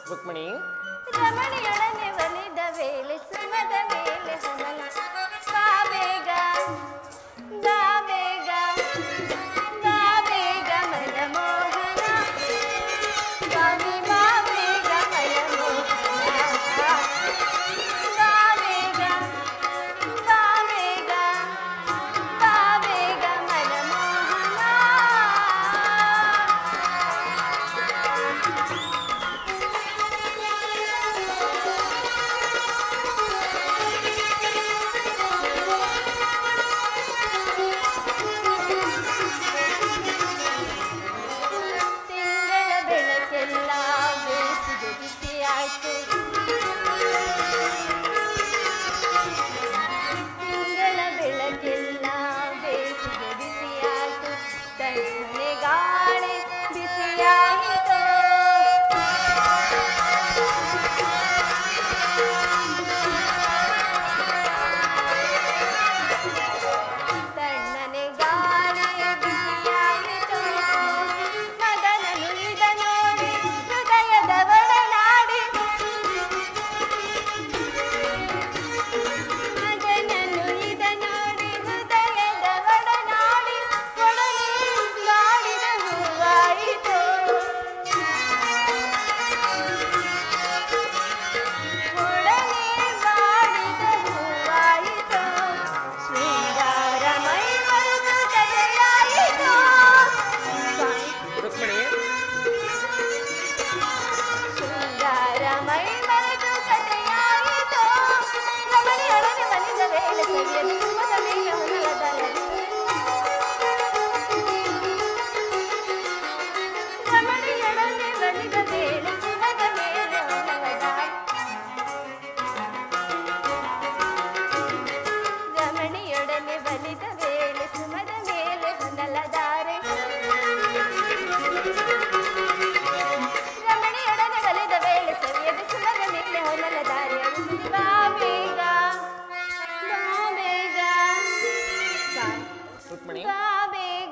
ರುಕ್ಮಿಣಿ ರಮಣಿಯೊಡನೆ ಒಲಿದ ವೇಳೆ ಸುಮದ ಮೇಲೆ ಹೊನಲ ಬಾ ಬೇಗ ಬಾ ಬೇಗ ಬಾ ಬೇಗ ಮನಮೋಹನ ಸ್ವಾಮಿ ಬಾ ಬೇಗ ಮನಮೋಹನ ಬಾ ಬೇಗ ಬಾ ಬೇಗ ಬಾ ಬೇಗ ಮನಮೋಹನ ತಿಂಗಳ ಬೆಳಕೆಲ್ಲ ಬೇಸಿಗೆ ಬಿಸಿಯಾಯ್ತು ತಿಂಗಳ ಬೆಳಕೆಲ್ಲ ಬೇಸಿಗೆ ಬಿಸಿಯಾಯ್ತು ತಣ್ಣನೆ ಗಾಳಿ ಬಿಸಿಯಾಯಿತು ತಣ್ಣನೆ ಗಾಳಿ ಬಿಸಿಯಾಯಿತು ಮಗನನು ಇದ ನೋಡಿ ಹೃದಯದ ಒಡನಾಡಿ ಮಗನನು ಇದ ನೋಡಿ ಹೃದಯದ ಒಡನಾಡಿ ಒಡನೆ ಮಾಡಿದ ಹೂವಾಯಿತು ಒಡನೆ ಮಾಡಿದ ಹೂವಾಯಿತು ಶೃಂಗಾರ ಮೈ ಮರೆತು ಕಥೆಯಾಯಿತು ರುಕ್ಮಿಣಿ ಶೃಂಗಾರ ಮೈ ಮರೆತು ಕಥೆಯಾಯಿತು ರಮಣಿಯೊಡನೆ ಒಲಿದ ವೇಳೆ ಸವಿಯಲು ಸುಮದ ಮೇಲೆ ಹೊನಲದಲರಿ ರಮಣಿಯೊಡನೆ ಒಲಿದ ವೇಳೆ ಸುಮದ ಮೇಲೆ ಹೊನಲದಾರಿ ರಮಣಿಯೊಡನೆ ಬಲಿದ ವೇಳೆ ಸುಮದ ಮೇಲೆ ಹೊನಲದಾರೆ ರಮಣಿಯೊಡನೆ ಬಲಿದ ವೇಳೆ ಸವಿಯದ ಸುಮದ ಮೇಲೆ ಹೊನಲದಾರೆ ಬಾ ಬೇಗ ಬಾ ಬೇಗ ಸ್ವಾಮಿ, ರುಕ್ಮಿಣಿ ಬಾ ಬೇಗ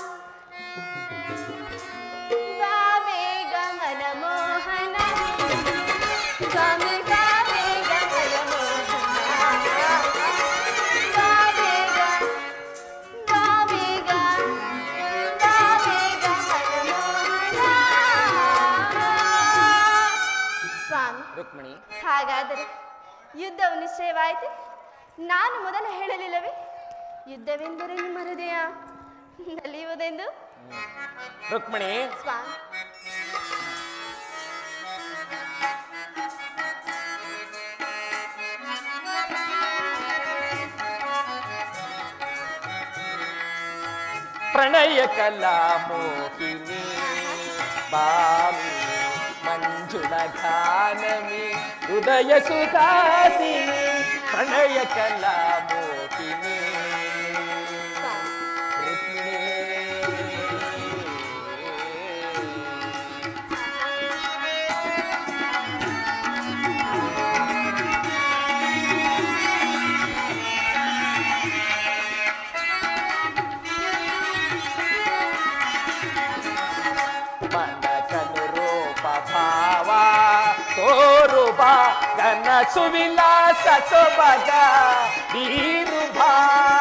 ಬಾ ಬೇಗ ಮನಮೋಹನ ಸ್ವಾಮಿ ಬಾ ಬೇಗ ಮನಮೋಹನ ಬಾ ಬೇಗ ಬಾ ಬೇಗ ಬಾ ಬೇಗ ಮನಮೋಹನ ಸ್ವಾಮಿ ರುಕ್ಮಿಣಿ ಹಾಗಾದರೆ ಯುದ್ಧವು ನಿಶ್ಚಯವಾಯಿತು ನಾನು ಮೊದಲು ಹೇಳಲಿಲ್ಲವೇ ಯುದ್ಧವೆಂದರೆ ನಿಮ್ಮ ಹೃದಯ ನಲಿಯುವುದೆಂದು ರುಕ್ಮಿಣಿ ಸ್ವಾಮಿ ಪ್ರಣಯ ಕಲಾ ಮೋಹಿನಿ ಬಾಮಿ ಮಂಜುಳ ಘಾನಮಿ ಹೃದಯ ಸುಖಾಸಿನಿ ಪ್ರಣಯ ಕಲಾ ಮೋಹಿನಿ ಸ್ವಾಮಿ ರುಕ್ಮಿಣಿ ಮನಕನು ರೂಪ ಭಾವ ತೋರುಬ ಗನ ಸುವಿಲಾಸ ಸೊಬಗ ಬೀರುಭಾ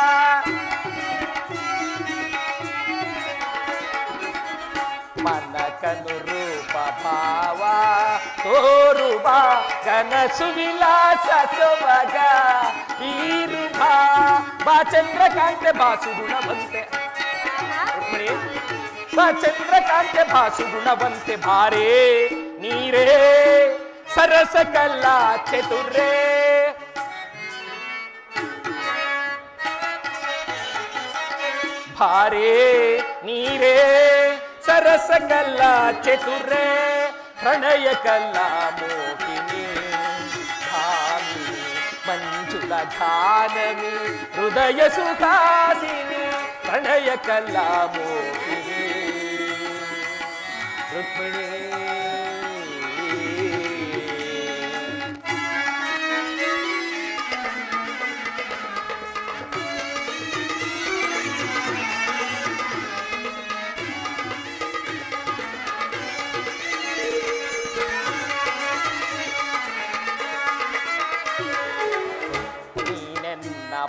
ಮನಕನು ರೂಪ ಭಾವ ತೋರುಬ ಗನ ಸುವಿಲಾಸ ಸೊಬಗ ಬೀರುಭಾ ಬಾ ಚಂದ್ರಕಾಂತೆ ಬಾಸು ಗುಣವಂತೆ ರುಕ್ಮಿಣಿ ಬಾ ಚಂದ್ರಕಾಂತೆ ಭಾಸು ಗುಣವಂತೆ ಭಾರೇ ನೀರೇ ಸರಸ ಕಲ್ಲ ಚತುರೇ ಭಾರೇ ನೀರೇ ಸರಸ ಕಲ್ಲ ಚತುರೇ ಪ್ರಣಯ ಕಲ್ಲ ಮೋಹಿನಿ ಭಾಮಿ ಮಂಜುಳ ಘಾನಮಿ ಹೃದಯ ಸುಖಾಸಿನಿ ಪ್ರಣಯ ಕಲ್ಲ ಮೋಹಿನಿ ರುಕ್ಮಿಣಿ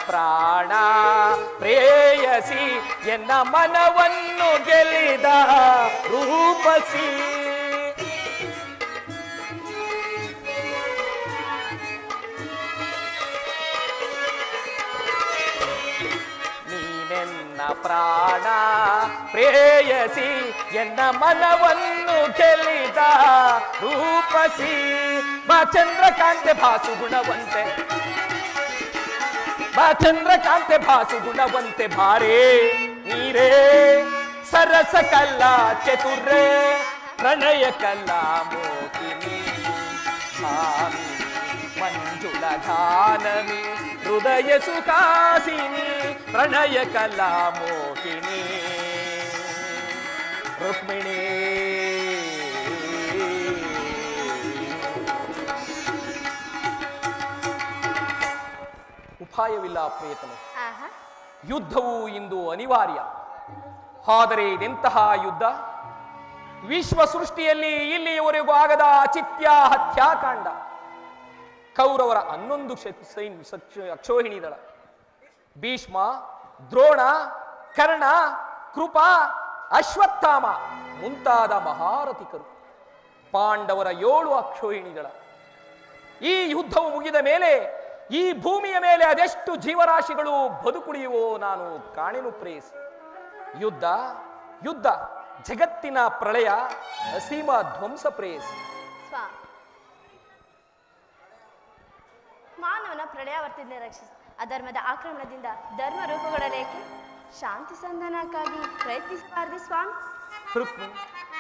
ಪ್ರಾಣ ಪ್ರೇಯಸಿ ಎನ್ನ ಮನವನ್ನು ಗೆಲ್ಲಿದ ರೂಪಸಿ ನೀನೆನ್ನ ಪ್ರಾಣ ಪ್ರೇಯಸಿ ಎನ್ನ ಮನವನ್ನು ಗೆಲ್ಲಿದ ರೂಪಸಿ ಬಾ ಚಂದ್ರಕಾಂತೆ ಭಾಸು ಗುಣವಂತೆ ಬಾ ಚಂದ್ರಕಾಂತೆ ಭಾಸು ಗುಣವಂತೆ ಭಾರೇ ನೀರೇ ಸರಸ ಕಲ್ಲ ಚತುರ್ರೆ ಪ್ರಣಯ ಕಲ್ಲ ಮೋಹಿನಿ ಭಾಮಿ ಮಂಜುಳ ಗಾನಮಿ ಹೃದಯ ಸುಖಾಸಿನಿ ಪ್ರಣಯ ಕಲಾ ಮೋಹಿನಿ ರುಕ್ಮಿಣಿ ಉಪಾಯವಿಲ್ಲ ಪ್ರಿಯತಮೆ ಆಹಾ ಯುದ್ಧವು ಇಂದು ಅನಿವಾರ್ಯ ಆದರೆ ಇದೆಂತಹ ಯುದ್ಧ ವಿಶ್ವ ಸೃಷ್ಟಿಯಲ್ಲಿ ಇಲ್ಲಿಯವರೆಗೂ ಆಗದ ಅಚಿತ್ಯ ಹತ್ಯಾಕಾಂಡ ಕೌರವರ ಹನ್ನೊಂದು ಕ್ಷ- ಸೈನ್ ಸಕ್ಷ- ಅಕ್ಷೋಹಿಣಿದಳ ಭೀಷ್ಮ ದ್ರೋಣ ಕರ್ಣ ಕೃಪ ಅಶ್ವತ್ಥಾಮ ಮುಂತಾದ ಮಹಾರಥಿಕರು ಪಾಂಡವರ ಏಳು ಅಕ್ಷೋಹಿಣಿದಳ ಈ ಯುದ್ಧವು ಮುಗಿದ ಮೇಲೆ ಈ ಭೂಮಿಯ ಮೇಲೆ ಅದೆಷ್ಟು ಜೀವರಾಶಿಗಳು ಬದುಕುಳಿಯುವೋ ನಾನು ಕಾಣೆನು ಪ್ರೇಯಸಿ ಯುದ್ಧ ಯುದ್ಧ ಜಗತ್ತಿನ ಪ್ರಳಯ ಅಸೀಮ ಧ್ವಂಸ ಪ್ರೇಯಸಿ ಸ್ವಾ ಮಾನವನ ಪ್ರಳಯಾವರ್ತಿಯಿಂದ ರಕ್ಷಿಸಿ ಅಧರ್ಮದ ಆಕ್ರಮಣದಿಂದ ಧರ್ಮ ರೂಪುಗೊಳ್ಳಲೇಕೆ ಶಾಂತಿ ಸಂಧಾನಕ್ಕಾಗಿ ಪ್ರಯತ್ನಿಸಬಾರದೆ ಸ್ವಾಮಿ ರುಕ್ಮಿಣಿ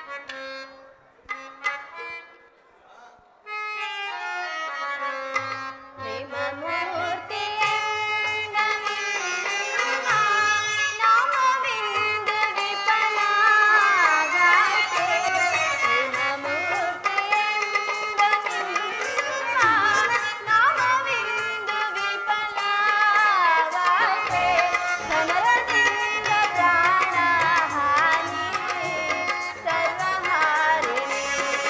ಪ್ರೇಮ ಮೂರ್ತಿಯಿಂದ ನಿಮ್ಮ ನಾಮವಿಂದು ವಿಫಲವಾಯಿತೆ. ಪ್ರೇಮ ಮೂರ್ತಿಯಿಂದ ನಿಮ್ಮ ನಾಮವಿಂದು ವಿಫಲವಾಯಿತೆ. ಸಮರದಿಂದ ಪ್ರಾಣಹಾನಿ ಸರ್ವಹಾರಿಣಿ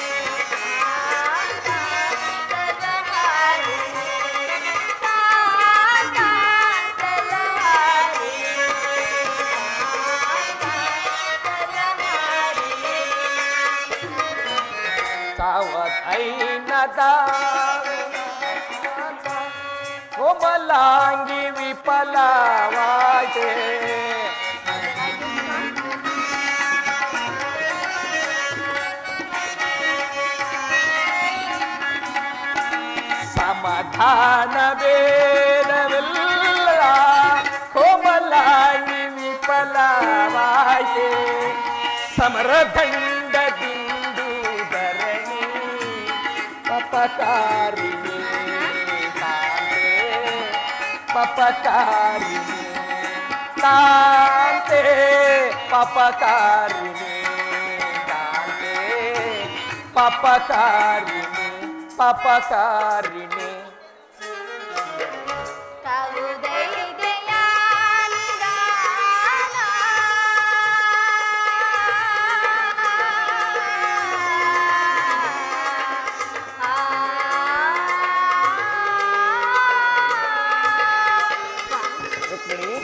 ಸಾವತ್ ಐನದ ಕೋಮಲಾಂಗಿ ವಿಫಲವಾಯಿತೆ ಸಮಾಧಾನ ಬೇಡವಿಲ್ಲ ಕೋಮಲಾಂಗಿ ವಿಫಲವಾಯಿತೆ ಸಮರದಂಡದಿಂದು ಧರಣಿ ಪಪಕಾರಿಣಿ ಕಾಂತೆ ಪಪಕಾರಿಣಿ ಕಾಂತೆ ಪಪಕಾರಿಣಿ ಕಾಂತೆ ಪಪಕಾರಿಣಿ ಪಪಕಾರಿಣಿ ರುಕ್ಮಿಣಿ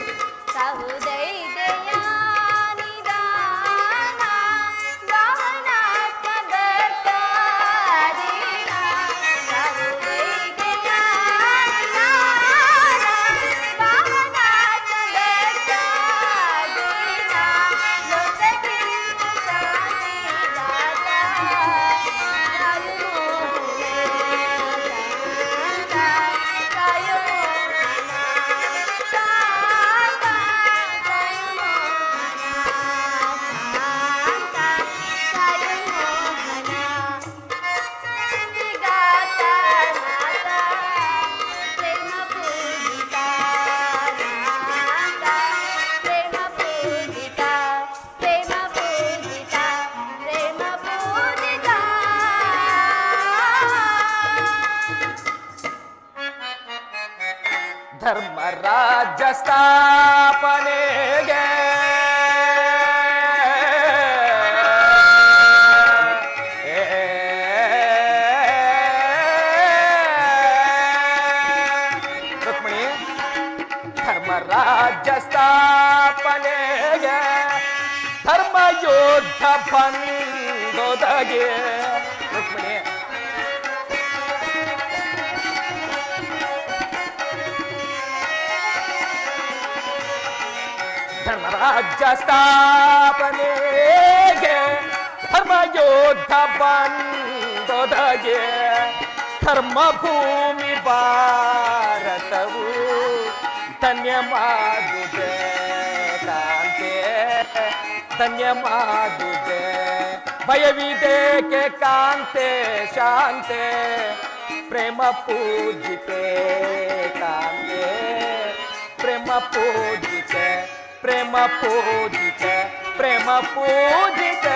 ಪ್ರೇಮ ಪೂಜಿತ ಪ್ರೇಮ ಪೂಜಿತ ಧರ್ಮರಾಜ್ಯ ಸ್ಥಾಪನೆಗೆ ರುಕ್ಮಿಣಿ ಯೋಧ ಬಂದೊದಗೆ ರುಕ್ಮಿಣಿ ಧರ್ಮರಾಜ್ಯ ಸ್ಥಾಪನೆಗೆ ಧರ್ಮಯೋಧ ಬಂದೊದಗೆ ಧರ್ಮಭೂಮಿ ಭಾರತವು ಧನ್ಯ ಮಾಡುದೆ ಕಾಂತೆ ಧನ್ಯ ಮಾಡುದೆ ಭಯವಿದೇಕೆ ಕಾಂತೆ ಶಾಂತೆ ಪ್ರೇಮ ಪೂಜಿತೆ ಕಾಂತೆ ಪ್ರೇಮ ಪೂಜಿತೆ ಪ್ರೇಮ ಪೂಜಿತೆ ಪ್ರೇಮ ಪೂಜಿತೆ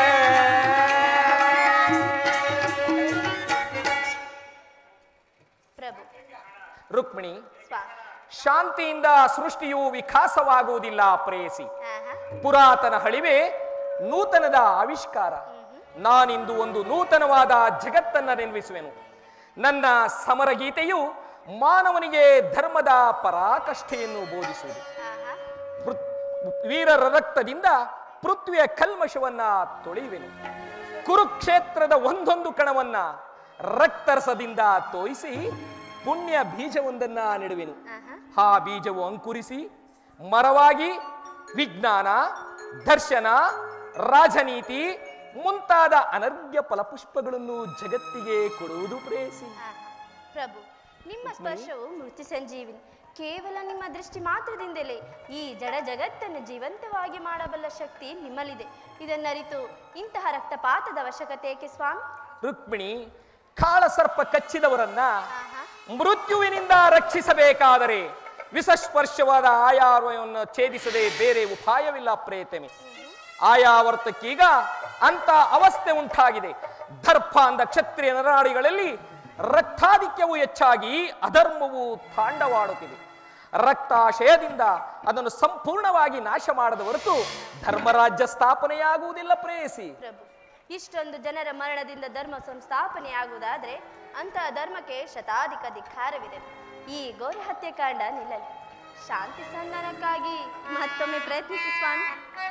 ಪ್ರಭು ರುಕ್ಮಿಣಿ ಸ್ವಾಮಿ ಶಾಂತಿಯಿಂದ ಸೃಷ್ಟಿಯು ವಿಕಾಸವಾಗುವುದಿಲ್ಲ ಪ್ರೇಯಸಿ ಆಹಾ. ಪುರಾತನ ಹಳಿವೆ ನೂತನದ ಆವಿಷ್ಕಾರ ನಾನಿಂದು ಒಂದು ನೂತನವಾದ ಜಗತ್ತನ್ನ ನಿರ್ಮಿಸುವೆನು ನನ್ನ ಸಮರಗೀತೆಯು ಮಾನವನಿಗೆ ಧರ್ಮದ ಪರಾಕಷ್ಠೆಯನ್ನು ಬೋಧಿಸುವುದು ಆಹಾ. ಪೃಥ್- ವೀರರ ರಕ್ತದಿಂದ ಪೃಥ್ವಿಯ ಕಲ್ಮಶವನ್ನ ತೊಳೆಯುವೆನು ಕುರುಕ್ಷೇತ್ರದ ಒಂದೊಂದು ಕಣವನ್ನ ರಕ್ತರಸದಿಂದ ತೋಯಿಸಿ ಪುಣ್ಯ ಬೀಜವೊಂದನ್ನ ನೆಡುವೆನು ಆಹಾ. ಆ ಬೀಜವು ಅಂಕುರಿಸಿ ಮರವಾಗಿ ವಿಜ್ಞಾನ ದರ್ಶನ ರಾಜನೀತಿ ಮುಂತಾದ ಅನರ್ಘ್ಯ ಫಲಪುಷ್ಪಗಳನ್ನು ಜಗತ್ತಿಗೆ ಕೊಡುವುದು ಪ್ರೇಯಸಿ ಆಹಾ. ಪ್ರಭು ನಿಮ್ಮ ಸ್ಪರ್ಶವು ಮೃತ್ಯು ಸಂಜೀವಿನಿ ಕೇವಲ ನಿಮ್ಮ ದೃಷ್ಟಿ ಮಾತ್ರದಿಂದಲೇ ಈ ಜಡ ಜಗತ್ತನ್ನು ಜೀವಂತವಾಗಿ ಮಾಡಬಲ್ಲ ಶಕ್ತಿ ನಿಮ್ಮಲ್ಲಿದೆ ಇದನ್ನರಿತು ಇಂತಹ ರಕ್ತಪಾತದ ಅವಶ್ಯಕತೆ ಏಕೆ ಸ್ವಾಮಿ ರುಕ್ಮಿಣಿ ಕಾಳಸರ್ಪ ಕಚ್ಚಿದವರನ್ನ ಆಹಾ. ಮೃತ್ಯುವಿನಿಂದ ರಕ್ಷಿಸಬೇಕಾದರೆ ವಿಷಸ್ಪರ್ಶವಾದ ಆಯಾರವನ್ನು ಛೇದಿಸದೆ ಬೇರೆ ಉಪಾಯವಿಲ್ಲ ಪ್ರೇತಮಿ ಆಯಾವರ್ತಕ್ಕೀಗ ಅಂತ ಅವಸ್ಥೆ ಉಂಟಾಗಿದೆ ದರ್ಪ ಅಂದ ಕ್ಷತ್ರಿಯ ನರನಾಡಿಗಳಲ್ಲಿ ರಕ್ತಾಧಿಕ್ಯವು ಹೆಚ್ಚಾಗಿ ಅಧರ್ಮವು ತಾಂಡವಾಡುತ್ತಿದೆ ರಕ್ತಾಶಯದಿಂದ ಅದನ್ನು ಸಂಪೂರ್ಣವಾಗಿ ನಾಶ ಮಾಡದ ಹೊರತು ಧರ್ಮರಾಜ್ಯ ಸ್ಥಾಪನೆಯಾಗುವುದಿಲ್ಲ ಪ್ರೇಯಸಿ ಪ್ರಭು ಇಷ್ಟೊಂದು ಜನರ ಮರಣದಿಂದ ಧರ್ಮ ಸಂಸ್ಥಾಪನೆಯಾಗುವುದಾದ್ರೆ ಅಂತಹ ಧರ್ಮಕ್ಕೆ ಶತಾಧಿಕ ಧಿಕ್ಕಾರವಿದೆ ಈ ಘೋರ ಹತ್ಯೆಕಾಂಡ ನಿಲ್ಲಲಿ ಶಾಂತಿ ಸಂಧಾನಕ್ಕಾಗಿ ಮತ್ತೊಮ್ಮೆ ಪ್ರಯತ್ನಿಸಿ ಸ್ವಾಮಿ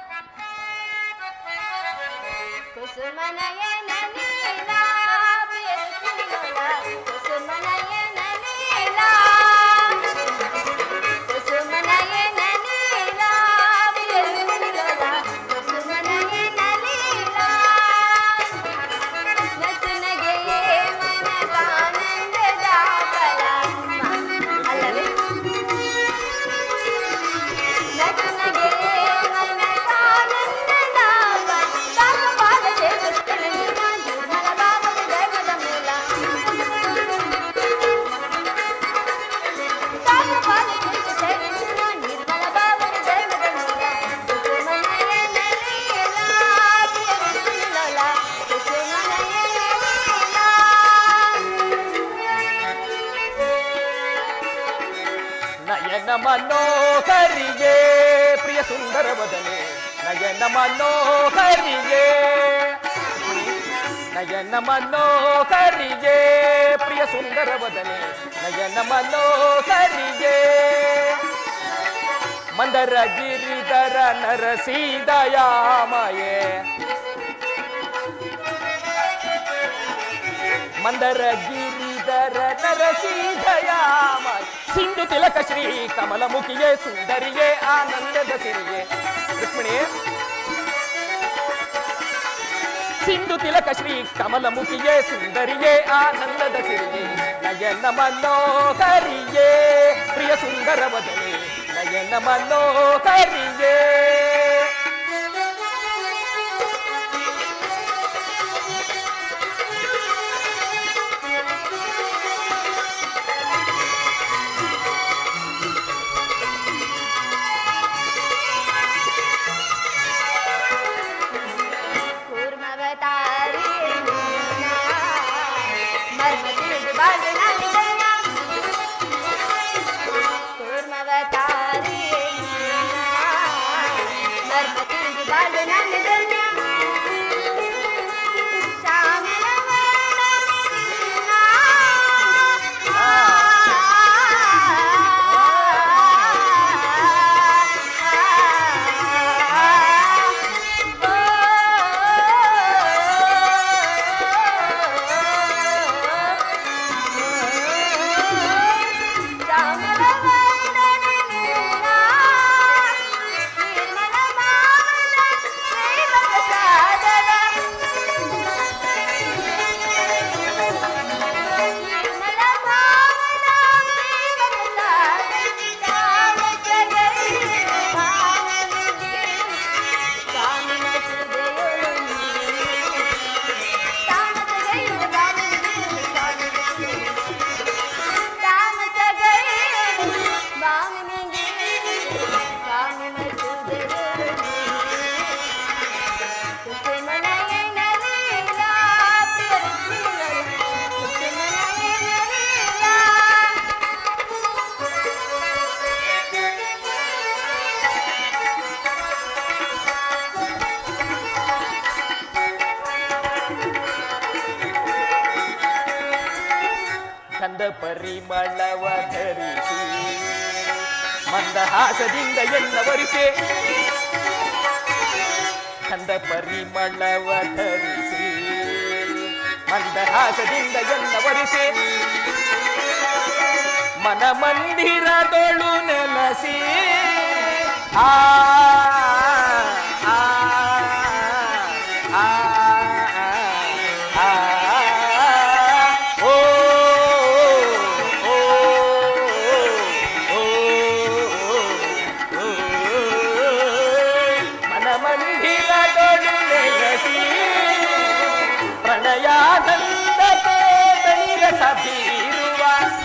ಕುಸುಮನಯನ ನೀಲ ಪ್ರಿಯಸುತಿಲೋಲ, ಕುಸುಮನಯನ ನೀಲ ಕುಸುಮನಯನ ನೀಲ ಪ್ರಿಯಸುತಿಲೋಲ, ಕುಸುಮನಯನ ಲೀಲ ನಸುನಗೆ ಮನದಾನಂದದ ಫಲ ಅಲ್ಲವೇ ನಸುನಗೆ ಮನದಾನಂದದ ಫಲ ಸಾಕಪಾಲದೆ ದುಷ್ಟನ ನಿರ್ಮಲ ಭಾವದ ಧರ್ಮದ ಮೂಲ ಸಾಕಪಾಲದೆ ದುಷ್ಟನ ನಿರ್ಮಲ ಭಾವದ ಧರ್ಮದ ಮೂಲ ಕುಸುಮನಯನ ಲೀಲ ಪ್ರಿಯಸುತಿಲೋಲ, ಕುಸುಮನಯನ ಲೀಲ ನಯನ ಮನೋಹರಿಗೆ ಪ್ರಿಯ ಸುಂದರ ವದನೆ ನಯನ ಮನೋಹರಿಗೆ ನಯನ ಮನೋಹರಿಗೆ ಪ್ರಿಯ ಸುಂದರ ವದನೆ ನಯನ ಮನೋಹರಿಗೆ ಮಂದರ ಗಿರಿಧರ ನರಸೀದಯಾಮಯೇ ಮಂದರ ಗಿರಿಧರ ನರಸೀಧಯಾಮ ಸಿಂಧು ತಿಲಕ ಶ್ರೀ ಕಮಲಮುಖಿಯೇ ಸುಂದರಿಯೇ ಆನಂದದ ಸಿರಿಯೇ ರುಕ್ಮಿಣಿ ಸಿಂಧು ತಿಲಕ ಶ್ರೀ ಕಮಲಮುಖಿಯೇ ಸುಂದರಿಯೇ ಆನಂದದ ಸಿರಿಯೇ ನಯನ ಮನೋಹರಿಯೇ ಪ್ರಿಯ ಸುಂದರ ವದನೆ ನಯನ ಮನೋಹರಿಯೇ ಕೂರ್ಮವತಾರಿ ಮರ್ಮ ತಿಳಿದು ಬಾಳು ನಾನಿದನ ಕೂರ್ಮವತಾರಿ ಗಂಧ ಪರಿಮಳವ ಧರಿಸಿ ಮಂದಹಾಸದಿಂದ ಎನ್ನ ವರಿಸೆ ಗಂಧ ಪರಿಮಳವ ಧರಿಸಿ ಮಂದಹಾಸದಿಂದ ಎನ್ನ ವರಿಸೆ ಮನ ಮಂದಿರದೊಳು ನೆಲಸಿ ಆ ಆ, ಆ, ಆ, ಓ, ಓ, ಓ, ಓ, ಮನ ಮಂದಿರದೊಳು ನೆಲಸಿ ಪ್ರಣಯಾನಂದತೆ ಬೆಳಿರಸ ಬೀರುವ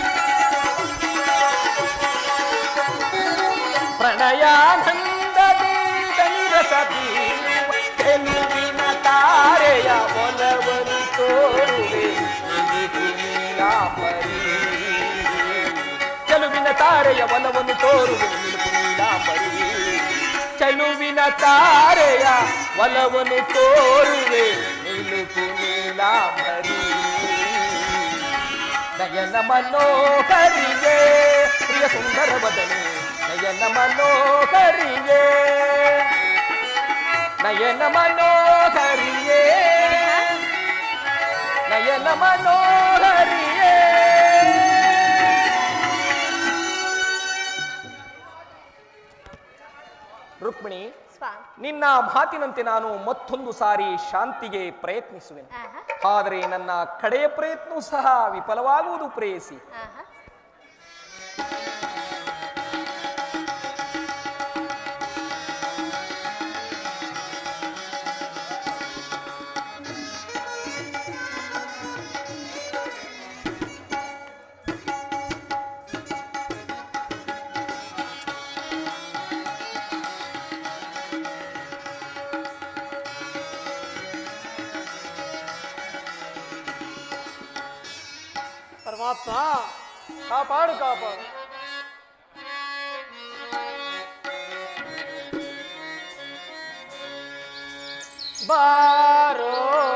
ಪ್ರಣಯಾನಂದದಿ ಬೆಳಿರಸ ಬೀರುವ ಚೆಲುವಿನ ತಾರೆಯ ಒಲವನ್ನು ತೋರುವೆ ನಿಲಿದು ನೀಲಾಂಬರಿ ಚೆಲುವಿನ ತಾರೆಯ ಒಲವನ್ನು ತೋರುವೆ ನಿಲುಪು ನೀಲಾಂಬರಿ ಚೆಲುವಿನ ತಾರೆಯ ಒಲವನ್ನು ತೋರುವೆ ನಿಲುಪು ನೀಲಾಂಬರಿ ನಯನ ಮನೋಹರಿಗೆ ಪ್ರಿಯ ಸುಂದರ ಬದನೆ ನಯನ ಮನೋಹರಿಗೆ ನಯನ ಮನೋಹರಿಗೆ ನಯನ ಮನೋಹರಿಗೆ ರುಕ್ಮಿಣಿ ಸ್ವಾಮಿ ನಿನ್ನ ಮಾತಿನಂತೆ ನಾನು ಮತ್ತೊಂದು ಸಾರಿ ಶಾಂತಿಗೆ ಪ್ರಯತ್ನಿಸುವೆನು ಆಹಾ ಆದರೆ ನನ್ನ ಕಡೆಯ ಪ್ರಯತ್ನವೂ ಸಹ ವಿಫಲವಾಗುವುದು ಪ್ರೇಯಸಿ ಆಹಾ ಪರಮಾತ್ಮ ಕಾಪಾಡು ಕಾಪಾಡು ಬಾರೋ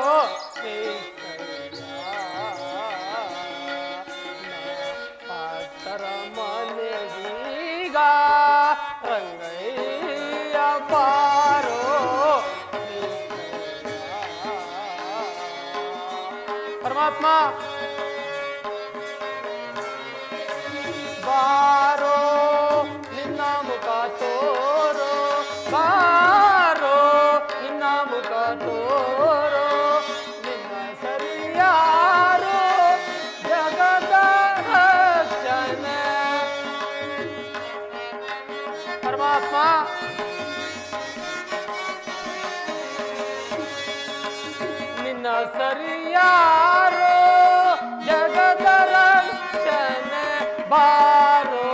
ಪಾತ್ರ ಮನೆಗೀಗ ರಂಗಯ್ಯ ಬಾರೋ ಪರಮಾತ್ಮ ಬಾರೋ ನಿನ್ನ ಮುಖ ತೋರೋ ಬಾರೋ ನಿನ್ನ ಮುಖ ತೋರೋ ನಿನ್ನ ಸರಿಯಾರೋ ಜಗದ ರಕ್ಷಣೆ ಪರಮಾತ್ಮ ನಿನ್ನ ಸರಿಯಾರೋ ಜಗದ ರಕ್ಷಣೆ ಬಾರೋ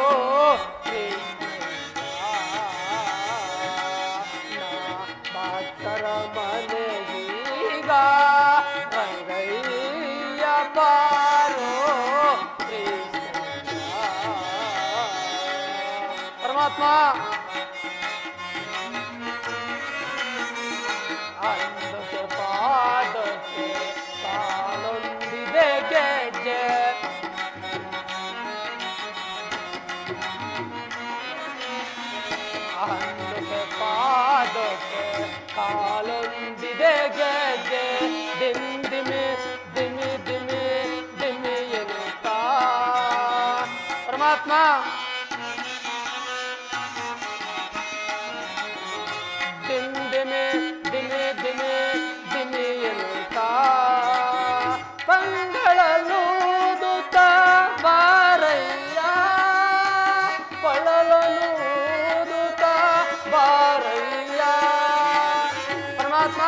ಭಕ್ತರ ಮನೆಗೀಗ ರಂಗಯ್ಯ ಬಾರೋ ಪರಮಾತ್ಮ ಅಂದಕ್ಕೆ ಪಾದಕ್ಕೆ ಕಾಲೊಂದಿದೆ ಗೆಜ್ಜೆ ಅಂದಕ್ಕೆ ಪಾದಕ್ಕೆ ಕಾಲೊಂದಿದೆ ಗೆಜ್ಜೆ ದಿಮ್ ದಿಮಿ ದಿಮಿ ದಿಮಿ ದಿಮಿ ಎನ್ನುತ್ತಾ ಪರಮಾತ್ಮ ದಿಮ್ ದಿಮಿ ದಿಮಿ ದಿಮಿ ದಿಮಿ ಎನ್ನುತ್ತಾ ಪಂಗಳಲೂದುತ್ತ ಬಾರಯ್ಯ ಪಳಲಲೂದುತ್ತ ಬಾರಯ್ಯ ಪರಮಾತ್ಮ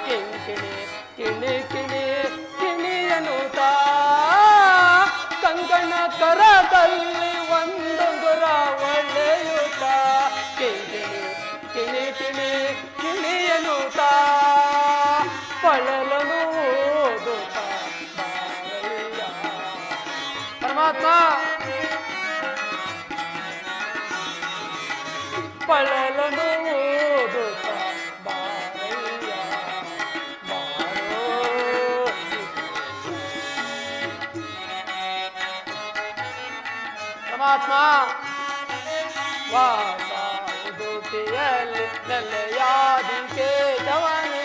ಕಿಂಕಿಣಿ ಕಿಣಿ ಕಿಣಿ ಕಿಣಿಯನುತ ಕಂಕಣ ಕರದಲ್ಲಿ ಒಂದೊಂದುರ ಒಳ್ಳೆಯುತ ಕಿಂಕಿಣಿ ಕಿಣಿ ಕಿಣಿ ಕಿಣಿಯನುತ ಪಳಲನು ಓದುತ್ತ ಬಾರಯ್ಯ. ಪರಮಾತ್ಮ ಪಳಲನು ಓದುತ್ತ ಬಾರಯ್ಯ ಬಾರೋ ಪರಮಾತ್ಮ ವಾಸ ಉಡುಪಿಯಲ್ಲಿ ನೆಲೆಯಾದಿ ಕೇಶವನೇ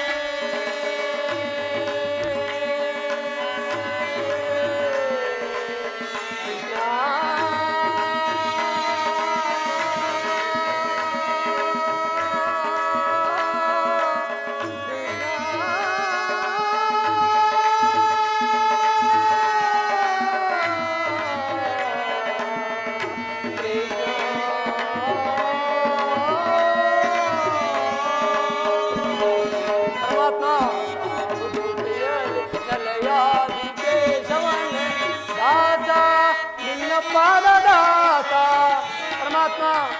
ಪರಮಾತ್ಮ ಸಾಗುದುಡಿಯಲಿ ನೆಲೆಯಾದಿ ಕೇಶವನೇ ದಾಸ ನಿನ್ನ ಪಾದ ದಾಸ ಪರಮಾತ್ಮ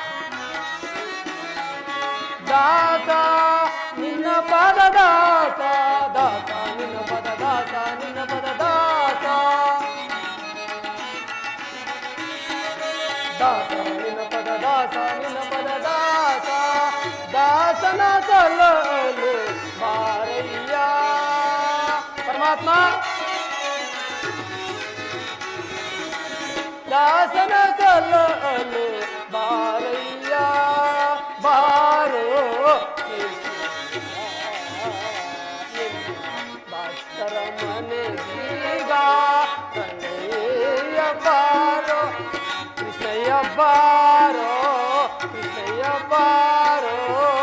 ದಾಸ ನಿನ್ನ ಪದ ದಾಸ ದಾಸ ನಿನ್ನ ಪದ ದಾಸ ನಿನ್ನ ಪದ ದಾಸ ದಾಸ ನಿನ್ನ ಪದ ದಾಸ ನಿನ್ನ ಪದ ದಾಸ ದಾಸನ ಸಲ್ಲಲು ಬಾರಯ್ಯ ಪರಮಾತ್ಮ ದಾಸನ ಸಲ್ಲಲು ಬಾರಯ್ಯ ಬಾರೋ ಭಕ್ತರ ಮನೆಗೀಗ ಕಣ್ಣಯ್ಯ ಬಾರೋ ಕೃಷ್ಣಯ್ಯ ಬಾರೋ ಕೃಷ್ಣಯ್ಯ ಬಾರೋ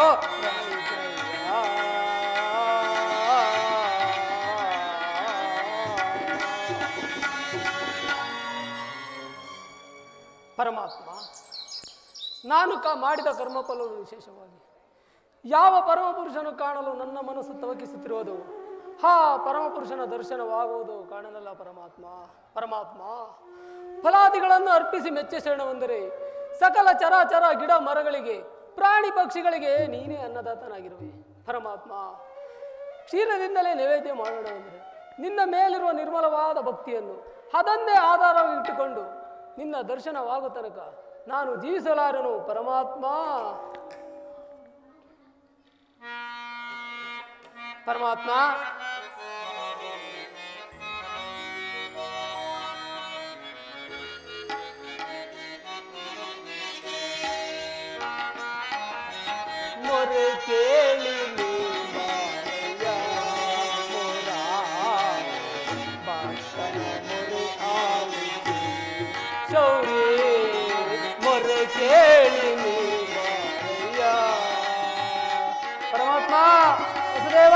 ಪರಮಾತ್ಮ ನಾನು ಕ ಮಾಡಿದ ಕರ್ಮಫಲವು ವಿಶೇಷವಾಗಿ ಯಾವ ಪರಮಪುರುಷನು ಕಾಣಲು ನನ್ನ ಮನಸ್ಸು ತವಕಿಸುತ್ತಿರುವುದು ಹಾ ಪರಮಪುರುಷನ ದರ್ಶನವಾಗುವುದು ಕಾಣಲಲ್ಲ ಪರಮಾತ್ಮ ಪರಮಾತ್ಮ ಫಲಾದಿಗಳನ್ನು ಅರ್ಪಿಸಿ ಮೆಚ್ಚ ಶರಣವೆಂದರೆ ಸಕಲ ಚರಾಚರ ಗಿಡ ಮರಗಳಿಗೆ ಪ್ರಾಣಿ ಪಕ್ಷಿಗಳಿಗೆ ನೀನೇ ಅನ್ನದಾತನಾಗಿರುವೆ ಪರಮಾತ್ಮ ಕ್ಷೀರದಿಂದಲೇ ನೈವೇದ್ಯ ಮಾಡೋಣ ಅಂದರೆ ನಿನ್ನ ಮೇಲಿರುವ ನಿರ್ಮಲವಾದ ಭಕ್ತಿಯನ್ನು ಅದನ್ನೇ ಆಧಾರವಿಟ್ಟುಕೊಂಡು ನಿನ್ನ ದರ್ಶನವಾಗೋ ತನಕ ನಾನು ಜೀವಿಸಲಾರನು ಪರಮಾತ್ಮ ಪರಮಾತ್ಮ ಮೊರೆ ಕೇಳಿ ನೀ ಬಾರಯ್ಯ ಮೊರ ಭಕ್ತನ ಮೊರೆ ಆಲಿಸಿ ಶೌರಿ ಮೊರೆ ಕೇಳಿ ನೀ ಬಾರಯ್ಯ ಪರಮಾತ್ಮ ವಸುದೇವ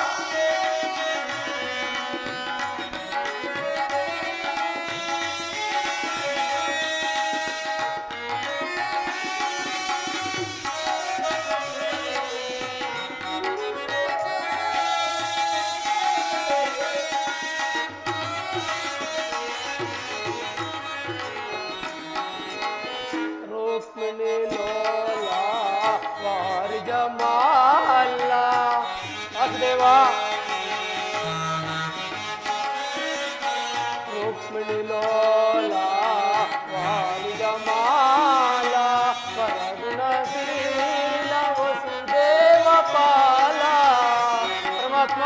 ರುಕ್ಮಿಣಿ ಲೋಲ ವಾರಿಜ ಮಾಲ ವಾಸುದೇವ ರುಕ್ಮಿಣಿ ಲೋಲ ವಾರಿಜ ಮಾಲ ವರಗುಣ ಶ್ರೀಲ ವಸುದೇವ ಪಾಲ ಪರಮಾತ್ಮ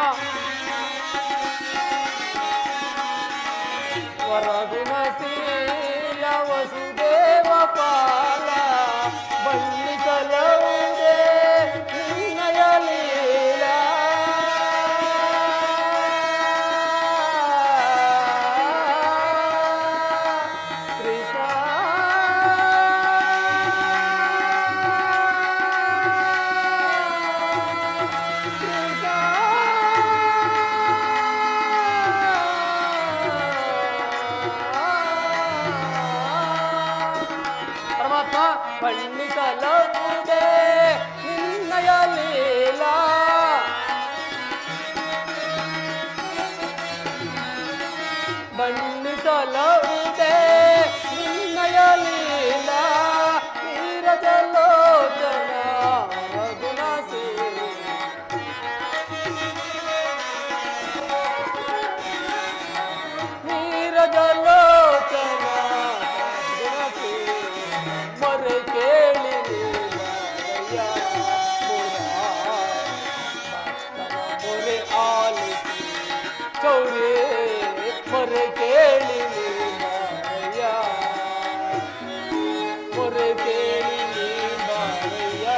ವರಗುಣಶೀಲ ವಸುದೇವ ಪಾಲ ಬಣ್ಣಿಸಲವುದೇ ನಿನ್ನಯ ಲೀಲ ಕೃಷ್ಣ ಪರಮಾತ್ಮ ಬಣ್ಣಿಸಲವುದೇ ನಿನ್ನಯ ಲೀಲಾ ಮೊರೆ ಕೇಳಿ ನೀ ಬಾರಯ್ಯ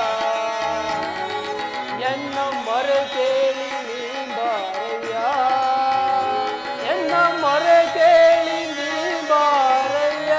ಎನ್ನ ಮೊರೆ ಕೇಳಿ ನೀ ಬಾರಯ್ಯ ಎನ್ನ ಮೊರೆ ಕೇಳಿ ನೀ ಬಾರಯ್ಯ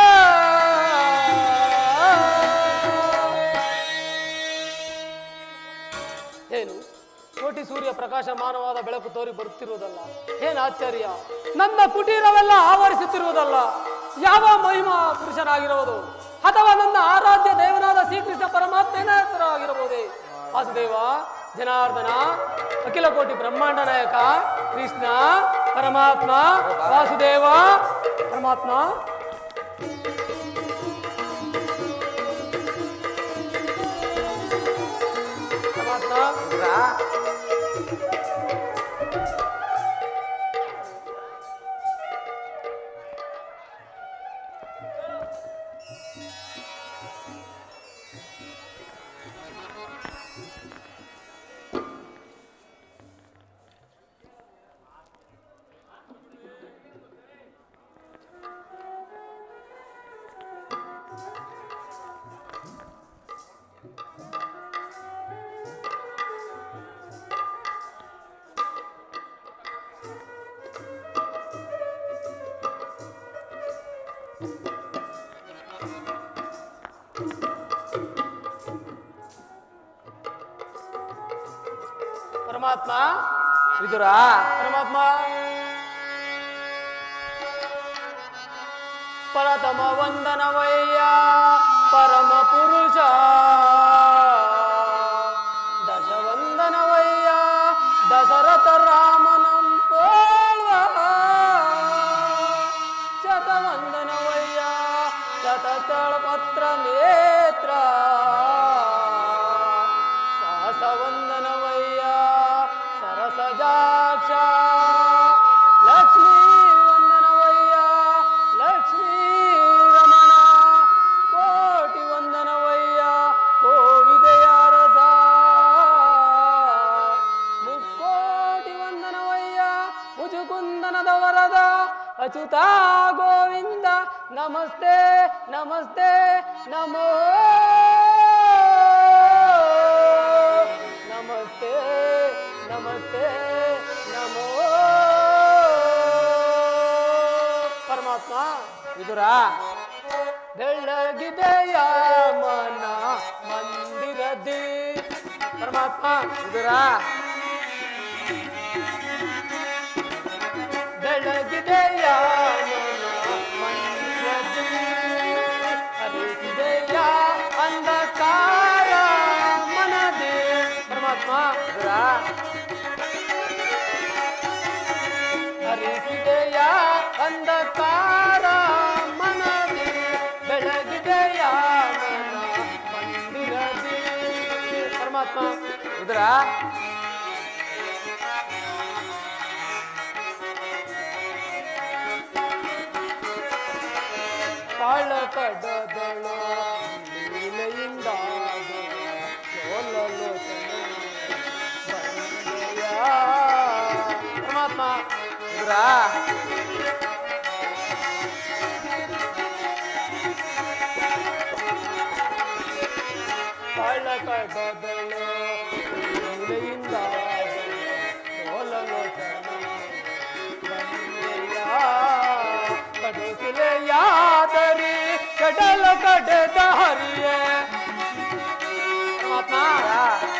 ಏನು ಕೋಟಿ ಸೂರ್ಯ ಪ್ರಕಾಶಮಾನವಾದ ಬೆಳಕು ತೋರಿ ಬರುತ್ತಿರುವುದಲ್ಲ ಏನು ಆಶ್ಚರ್ಯ ನನ್ನ ಕುಟೀರವೆಲ್ಲ ಆವರಿಸುತ್ತಿರುವುದಲ್ಲ ಯಾವ ಮಹಿಮಾ ಪುರುಷನಾಗಿರುವುದು ಅಥವಾ ನನ್ನ ಆರಾಧ್ಯ ದೇವನಾದ ಶ್ರೀಕೃಷ್ಣ ಪರಮಾತ್ಮನ ಹೆಸರಾಗಿರಬಹುದೇ ವಾಸುದೇವ ಜನಾರ್ದನ ಅಖಿಲ ಕೋಟಿ ಬ್ರಹ್ಮಾಂಡ ನಾಯಕ ಕೃಷ್ಣ ಪರಮಾತ್ಮ ವಾಸುದೇವ ಪರಮಾತ್ಮ ಪರಮಾತ್ಮ ವಿದುರ ಪರಮಾತ್ಮ ವಿದುರ ಪರಮಾತ್ಮ ಪರತಮ ವಂದನವಯ್ಯ ಪರಮ ಪುರುಷ ದಶ ವಂದನವಯ್ಯ ದಶರಥ ರಾಮನಂ ಪೋಳ್ವ ಶತ ವಂದನವಯ್ಯ ಶತಚಳ ಪತ್ರ ನೇತ್ರ ಸಹಸ ವಂದನವಯ್ಯ ಸರಸಜಾಕ್ಷ ಲಕ್ಷ್ಮೀ ವಂದನವಯ್ಯ ಲಕ್ಷ್ಮೀ ರಮಣ ಕೋಟಿ ವಂದನವಯ್ಯ ಕೋವಿದೆಯ ರಸ ಮುಕ್ಕೋಟಿ ವಂದನವಯ್ಯ ಮುಜುಕುಂದನದ ವರದ ಅಚ್ಯುತ ಗೋವಿಂದ ನಮಸ್ತೆ ನಮಸ್ತೆ ನಮೋ ನಮಸ್ತೆ ನಮಸ್ತೆ ನಮೋ ಪರಮಾತ್ಮ ವಿದುರ ಬೆಳಗಿದೆಯ ಮನ ಮಂದಿರದಿ ಪರಮಾತ್ಮ ವಿದುರ ಬೆಳಗಿದೆಯ ಮನ ಮಂದಿರದಿ ಹರಿಸಿದೆಯ ಅಂಧಕಾರ ಮನದಿ ಪರಮಾತ್ಮ ವಿದುರ ಹರಿಸಿದೆಯ ಅಂಧಕಾರ ಮನದಿ ಬೆಳಗಿದೆಯ ಮನ ಮಂದಿರದಿ ಪರಮಾತ್ಮ ವಿದುರ ಕಾಳ ಕಡದಳು ಲೀಲೆಯಿಂದ ಸೋಲಲು ಪರಮಾತ್ಮ ವಿದುರ ಕಾಳ ಕಡದಳು ಲೀಲೆಯಿಂದ ಸೋಲಲು ಕಡುಸಿಲೆಯಾದರಿ ಕಡಲ ಕಡೆದ ಹರಿಯೇ ಪರಮಾತ್ಮ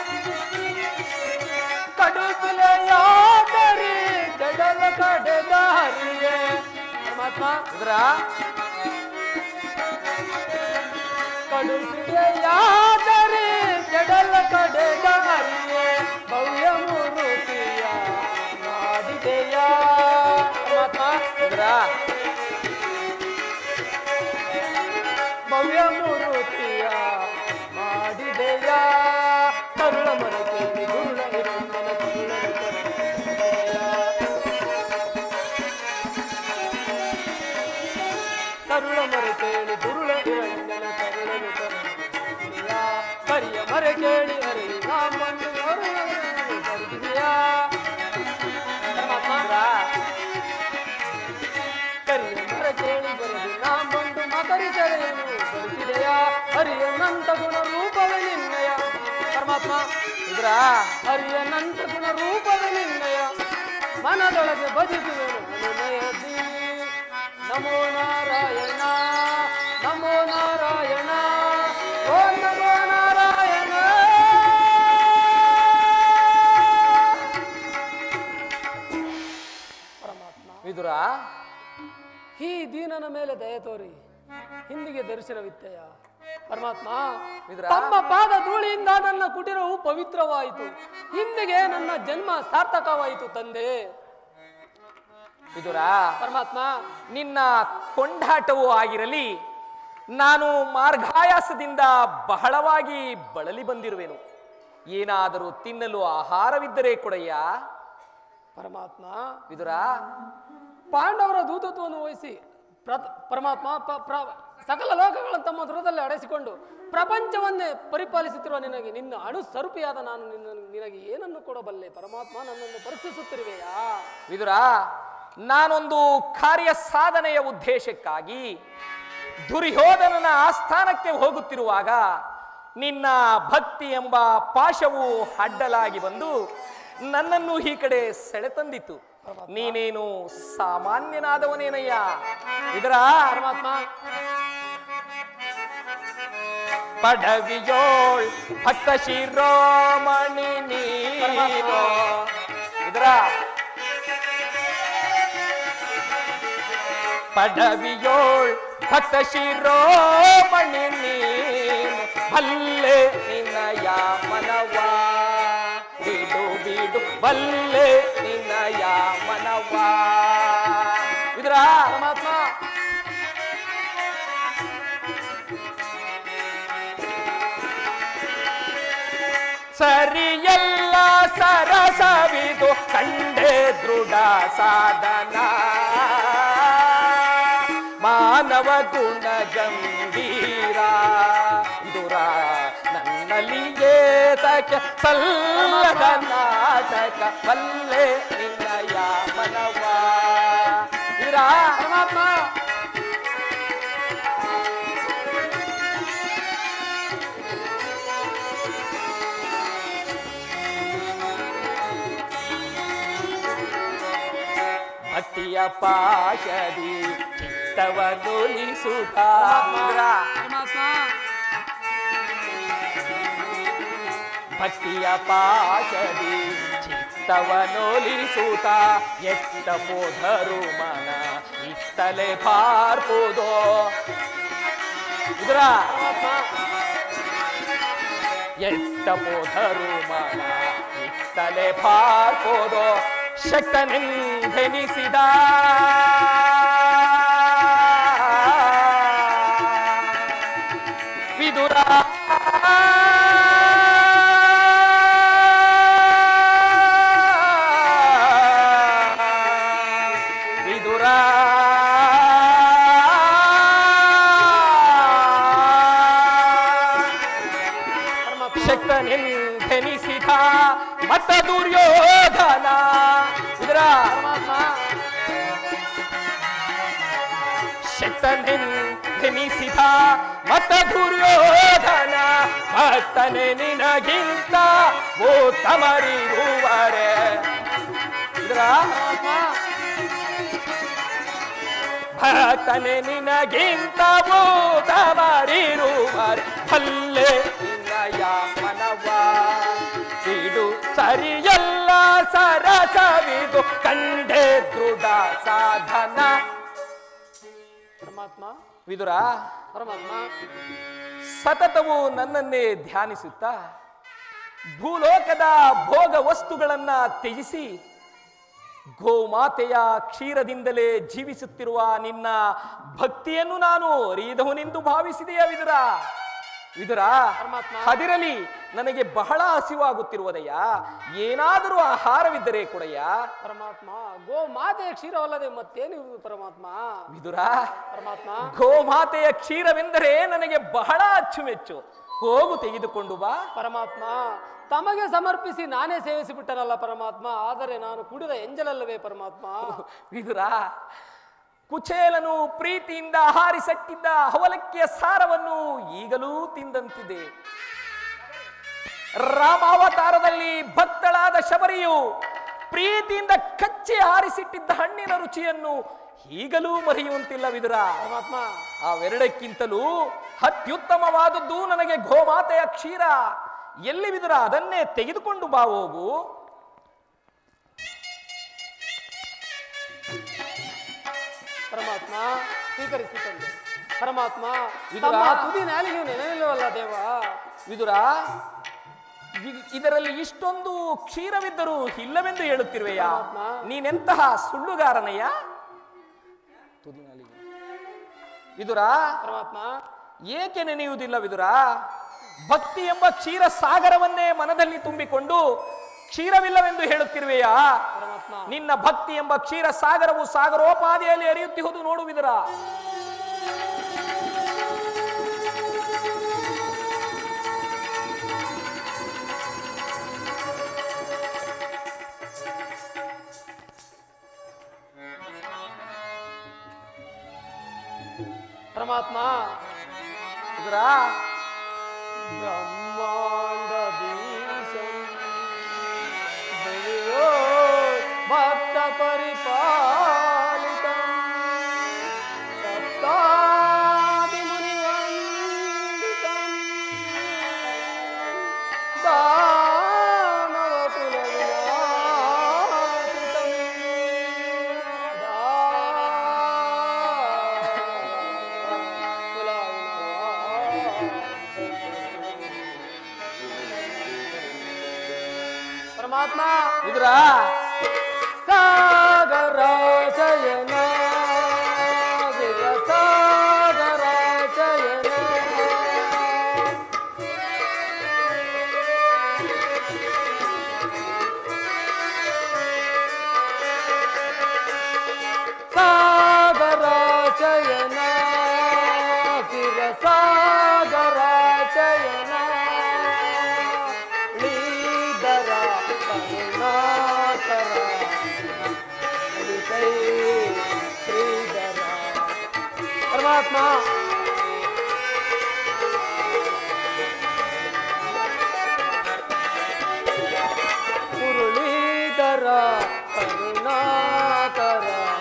ಕಡುಬಿಲೆಯಾದರಿ ಕಡಲ ಕಡೆದ ಹರಿಯೇ ಪರಮಾತ್ಮ ವಿದುರ ಕಡುಬಿಲೆಯಾದರಿ ಕಡಲ ಕಡೆದ ಹರಿಯೇ ಭವ್ಯ ಮೂರುತಿಯ ಮಾಡಿದೆಯ ಪರಮಾತ್ಮ ವಿದುರ ಭವ್ಯ ಮೂರುತಿಯ ಮಾಡಿದೆಯ ಕರುಳ ಮರಕ್ಕೆ ಗುರುಳ ಇರುಂದನ ಕರುಳನ ಕರುಣೆಯ. ಕರುಳ ಮರೆ ಕೇಳಿ ದುರುಳ ಇರಂಗನ ಕರುಳನು ಕರುಣೆಯ. ಕರಿಯ ಮರೆ ಕೇಳಿ ಹರಿ ರಾಮನು ಕರುಣನು ಕರುಣಿದೆಯ. ಪರಮಾತ್ಮ ಕರಿಯ ಮರ ಕೇಳಿ ಬರದು ನಾ ಬಂದು ಮಕರಿಸರೆ ರೂಪವೇನು ಬರಿಸಿದೆಯ ಹರಿಯನಂತ ಗುಣ ರೂಪವೇ ನಿನ್ನಯ ಪರಮಾತ್ಮ ಇದ್ರ ಹರಿಯನಂತ ಗುಣ ರೂಪವೇ ನಿನ್ನಯ ಮನದೊಳಗೆ ಭಜಿಸುವೆನು ಅನುನಯದಿ ನಮೋ ನಾರಾಯಣ ನಮೋ ನಾರಾಯಣ ಓ ನಮೋ ನಾರಾಯಣ ಪರಮಾತ್ಮ ವಿದುರ ಈ ದೀನನ ಮೇಲೆ ದಯ ತೋರಿ ಹಿಂದಿಗೆ ದರ್ಶನವಿತ್ತಯ್ಯ ಪರಮಾತ್ಮ ವಿದುರ? ತಮ್ಮ ಪಾದ ಧೂಳಿಯಿಂದ ನನ್ನ ಕುಟಿರವು ಪವಿತ್ರವಾಯಿತು ಹಿಂದಿಗೆ ನನ್ನ ಜನ್ಮ ಸಾರ್ಥಕವಾಯಿತು ತಂದೆ ವಿದುರ ಪರಮಾತ್ಮ ನಿನ್ನ ಕೊಂಡಾಟವೂ ಆಗಿರಲಿ ನಾನು ಮಾರ್ಗಾಯಾಸದಿಂದ ಬಹಳವಾಗಿ ಬಳಲಿ ಬಂದಿರುವೆನು ಏನಾದರೂ ತಿನ್ನಲು ಆಹಾರವಿದ್ದರೆ ಕೊಡಯ್ಯ ಪರಮಾತ್ಮ ವಿದುರ ಪಾಂಡವರ ದೂತತ್ವವನ್ನು ವಹಿಸಿ ಪ್ರತ್- ಪರಮಾತ್ಮ ಪ- ಪ್ರ- ಸಕಲ ಲೋಕಗಳನ್ನು ತಮ್ಮ ದುರದಲ್ಲಿ ಅಡಸಿಕೊಂಡು ಪ್ರಪಂಚವನ್ನೇ ಪರಿಪಾಲಿಸುತ್ತಿರುವ ನಿನಗೆ ನಿನ್ನ ಅಣು ಸ್ವರೂಪಿಯಾದ ನಾನು ನಿನ್ನ ನಿನಗೆ ಏನನ್ನು ಕೊಡಬಲ್ಲೆ ಪರಮಾತ್ಮ ನನ್ನನ್ನು ಪರೀಕ್ಷಿಸುತ್ತಿರುವೆಯಾ ವಿದುರ ನಾನೊಂದು ಕಾರ್ಯ ಸಾಧನೆಯ ಉದ್ದೇಶಕ್ಕಾಗಿ ದುರ್ಯೋಧನನ ಆಸ್ಥಾನಕ್ಕೆ ಹೋಗುತ್ತಿರುವಾಗ ನಿನ್ನ ಭಕ್ತಿ ಎಂಬ ಪಾಶವು ಅಡ್ಡಲಾಗಿ ಬಂದು ನನ್ನನ್ನು ಈ ಕಡೆ ಸೆಳೆತಂದಿತು ನೀನೇನು ಸಾಮಾನ್ಯನಾದವನೇನಯ್ಯ ಇದರ ಪರಮಾತ್ಮ ಪಡವಿಯೋಳ್ ಭಕ್ತ ಶಿರೋಮಣಿ ನೀನು ಇದರ ಪಡವಿಯೋಳ್ ಭಕ್ತ ಶಿರೋಮಣಿ ನೀನು ಬಲ್ಲೆ ನಿನ್ನಯ ಮನವ ಬಿಡು ಬಿಡು ಬಲ್ಲೆ ನಿನ್ನಯ ಮನವ ಇದರ ಪರಮಾತ್ಮ ಸರಿಯಲ್ಲ ಸರಸವಿದು ಕಂಡೆ ದೃಢ ಸಾಧನ ಮಾನವ ಗುಣ ಗಂಭೀರ ದುರ ನನ್ನಲ್ಲಿ ಏತಕ್ಕೆ ಸಲ್ಲದ ನಾಟಕ ಬಲ್ಲೆ ನಿನ್ನಯ ಮನವ ಇರಾ ಪರಮಾತ್ಮ ಭಕ್ತಿಯ ಪಾಶದಿ ಚಿತ್ತವನುಲಿಸುತ್ತ ಪರಮಾತ್ಮ ಭಕ್ತಿಯ ಪಾಶದಿ ಚಿತ್ತವನೊಲಿಸುತ್ತ ಎತ್ತ ಪೋಧರು ಮನ ಇತ್ತಲೆ ಪಾರ್ಪುದೋ ಇದ್ರ ಎತ್ತ ಪೋಧರು ಮನ ಇತ್ತಲೆ ಪಾರ್ಪೋದೋ ಶಕ್ತನೆಂದೆನಿಸಿದ ವಿದುರ ವಿದುರ ಪರಮಾತ್ಮ ಶಕ್ತನೆಂದೆನಿಸಿದ ಮತ್ತ ದುರ್ಯೋಧನ ಇದರ ಪರಮಾತ್ಮ ಶಕ್ತನೆಂದೆನಿಸಿದ ಮತ್ತ ದುರ್ಯೋಧನ ಭಕ್ತನೆ ನಿನಗಿಂತ ಭೂತಮರಿರುವರೆ ಇದರ ಭಕ್ತನೆ ನಿನಗಿಂತ ಭೂತಮರಿರುವರೆ ಭಲ್ಲೆ ನಿನ್ನಯ ಮನವ ಸಿಡು ಸರಿಯಲ್ಲ ಸರಸವಿದು ಕಂಡೆ ದೃಢ ಸಾಧನ ಪರಮಾತ್ಮ ವಿದುರ ಪರಮಾತ್ಮ ಸತತವು ನನ್ನನ್ನೇ ಧ್ಯಾನಿಸುತ್ತಾ ಭೂಲೋಕದ ಭೋಗ ವಸ್ತುಗಳನ್ನ ತ್ಯಜಿಸಿ ಗೋಮಾತೆಯ ಕ್ಷೀರದಿಂದಲೇ ಜೀವಿಸುತ್ತಿರುವ ನಿನ್ನ ಭಕ್ತಿಯನ್ನು ನಾನು ಅರಿಯದವನೆಂದು ಭಾವಿಸಿದೆಯ ವಿದುರ ವಿದುರ ಪರಮಾತ್ಮ. ಅದಿರಲಿ ನನಗೆ ಬಹಳ ಹಸಿವಾಗುತ್ತಿರುವುದಯ್ಯ ಏನಾದರೂ ಆಹಾರವಿದ್ದರೆ ಕೊಡಯ್ಯ ಪರಮಾತ್ಮ ಗೋ ಮಾತೆಯ ಕ್ಷೀರವಲ್ಲದೆ ಮತ್ತೇನಿರುವುದು ಪರಮಾತ್ಮ ವಿದುರ ಪರಮಾತ್ಮ ಗೋಮಾತೆಯ ಕ್ಷೀರವೆಂದರೆ ನನಗೆ ಬಹಳ ಅಚ್ಚುಮೆಚ್ಚು ಹೋಗು ತೆಗೆದುಕೊಂಡು ಬಾ ಪರಮಾತ್ಮ ತಮಗೆ ಸಮರ್ಪಿಸಿ ನಾನೇ ಸೇವಿಸಿ ಬಿಟ್ಟನಲ್ಲ ಪರಮಾತ್ಮ ಆದರೆ ನಾನು ಕುಡಿದ ಎಂಜಲಲ್ಲವೇ ಪರಮಾತ್ಮ ವಿದುರ ಕುಚೇಲನು ಪ್ರೀತಿಯಿಂದ ಹಾರಿಸಟ್ಟಿದ್ದ ಹವಲಕ್ಕಿಯ ಸಾರವನ್ನು ಈಗಲೂ ತಿಂದಂತಿದೆ ರಾಮಾವತಾರದಲ್ಲಿ ಭಕ್ತಳಾದ ಶಬರಿಯು ಪ್ರೀತಿಯಿಂದ ಕಚ್ಚಿ ಹಾರಿಸಿಟ್ಟಿದ್ದ ಹಣ್ಣಿನ ರುಚಿಯನ್ನು ಈಗಲೂ ಮರೆಯುವಂತಿಲ್ಲ ವಿದುರ ಪರಮಾತ್ಮ ಅವೆರಡಕ್ಕಿಂತಲೂ ಅತ್ಯುತ್ತಮವಾದದ್ದು ನನಗೆ ಗೋಮಾತೆಯ ಕ್ಷೀರ ಎಲ್ಲಿ ವಿದುರ ಅದನ್ನೇ ತೆಗೆದುಕೊಂಡು ಬಾ ಹೋಗು ಪರಮಾತ್ಮ ಸ್ವೀಕರಿಸಿ ತಂದೆ ಪರಮಾತ್ಮ ವಿದುರ? ತಮ್ಮ ತುದಿ ನಾಲಿಗೆ ನೆನೆಯಿಲ್ಲವಲ್ಲ ದೇವ ವಿದುರ ಇ- ಇದರಲ್ಲಿ ಇಷ್ಟೊಂದು ಕ್ಷೀರವಿದ್ದರೂ ಇಲ್ಲವೆಂದು ಹೇಳುತ್ತಿರುವೆಯ ಪರಮಾತ್ಮ. ನೀನೆಂತಹ ಸುಳ್ಳುಗಾರನಯ್ಯ ತುದಿನಾಲಿಗೆ ವಿದುರ ಪರಮಾತ್ಮ ಏಕೆ ನೆನೆಯುವುದಿಲ್ಲ ವಿದುರ ಭಕ್ತಿ ಎಂಬ ಕ್ಷೀರ ಸಾಗರವನ್ನೇ ಮನದಲ್ಲಿ ತುಂಬಿಕೊಂಡು ಕ್ಷೀರವಿಲ್ಲವೆಂದು ಹೇಳುತ್ತಿರುವೆಯಾ ಪರಮಾತ್ಮ ನಿನ್ನ ಭಕ್ತಿ ಎಂಬ ಕ್ಷೀರ ಸಾಗರವು ಸಾಗರೋಪಾದಿಯಲ್ಲಿ ಹರಿಯುತ್ತಿಹುದು ನೋಡು ವಿದುರ ಪರಮಾತ್ಮ ವಿದುರ ಬ್ರಹ್ಮಾಂಡದೀಶಂ ಭುವಿಯೋ ಭಕ್ತ ಪರಿಪಾಲಿತಂ ಸಪ್ತಾದಿ ಮುನಿವಂದಿತಂ ದಾನವ ಕುಲ ವಿಲಾಸಿತಂ ಕುಲ ಪರಮಾತ್ಮ ವಿದುರ ಸಾಗರ ಜಯನ ವಿರ ಸಾಗರ ಜಯನ ಸಾಗರ ಜಯನ ವಿರ ಸಾಗರ ಜಯನ ಲೀದರ ಕರುಣಾಕರ ಹರಿತೈ ಶ್ರೀಧರ ಪರಮಾತ್ಮ ಮುರುಳೀಧರ ಕರುಣಾಕರ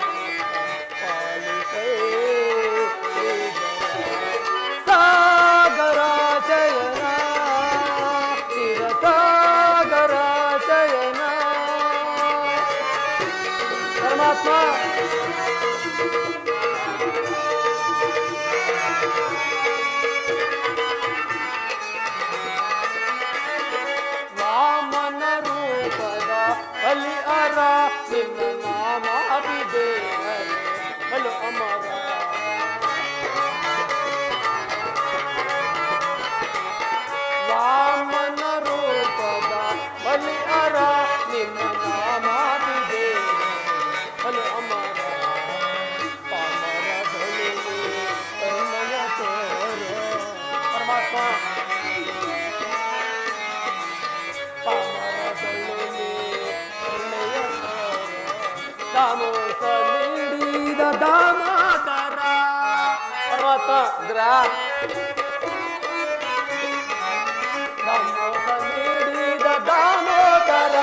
ಪಾಲಿಸೈ ಶ್ರೀಧರ ಸಾಗರ ಜಯನ ಚಿರ ಸಾಗರ ಜಯನ ಪರಮಾತ್ಮ ವಾಮನ ರೂಪದ ಬಲಿ ಅರ ನಿನ್ನ ನಾಮಾಭಿದೆ ಬಲು ಅಮರ ವಾಮನ ರೂಪದ ಬಲಿ ಅರ ನಿನ್ನ ನಾಮಾಭಿದೆ ಬಲು ಅಮರ ಪಾಮರ ಬಲಿಗೆ ಕರುಣೆಯ ತೋರ ಪರಮಾತ್ಮ ಪಾಮರ ಬಲಿಗೆ ಕರುಣೆಯ ತೋರ ದಾಮೋಸ ನೀಡಿದ ದಾಮೋದರ ಪರಮಾತ್ಮ ವಿದುರ ದಾಮೋಸ ನೀಡಿದ ದಾಮೋದರ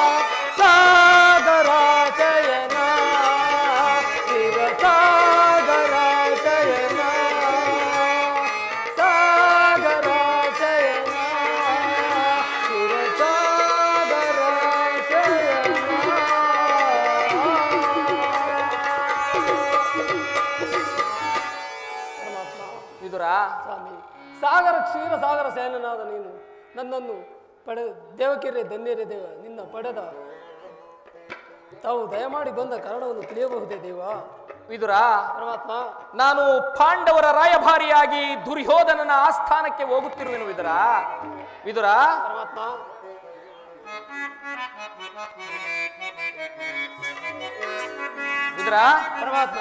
ಸಾಗರ ಜಯನ ಶಿವ ಸಾಗರ ಜಯನ ಸಾಗರ ಜಯನ ಶಿವ ಸಾಗರ ಜಯನ ಪರಮಾತ್ಮ ವಿದುರ ಸ್ವಾಮಿ ಸಾಗರ ಕ್ಷೀರ ಸಾಗರ ಸೇನನಾದ ನೀನು ನನ್ನನ್ನು ಪಡೆ ದೇವಕಿರೆ ಧನ್ಯರೇ ದೇವ ನಿನ್ನ ಪಡೆದ ತಾವು ದಯಮಾಡಿ ಬಂದ ಕಾರಣವನ್ನು ತಿಳಿಯಬಹುದೇ ದೇವ ವಿದುರ ಪರಮಾತ್ಮ ನಾನು ಪಾಂಡವರ ರಾಯಭಾರಿಯಾಗಿ ದುರ್ಯೋಧನನ ಆಸ್ಥಾನಕ್ಕೆ ಹೋಗುತ್ತಿರುವೆನು ವಿದುರ ವಿದುರ ಪರಮಾತ್ಮ ವಿದುರ ಪರಮಾತ್ಮ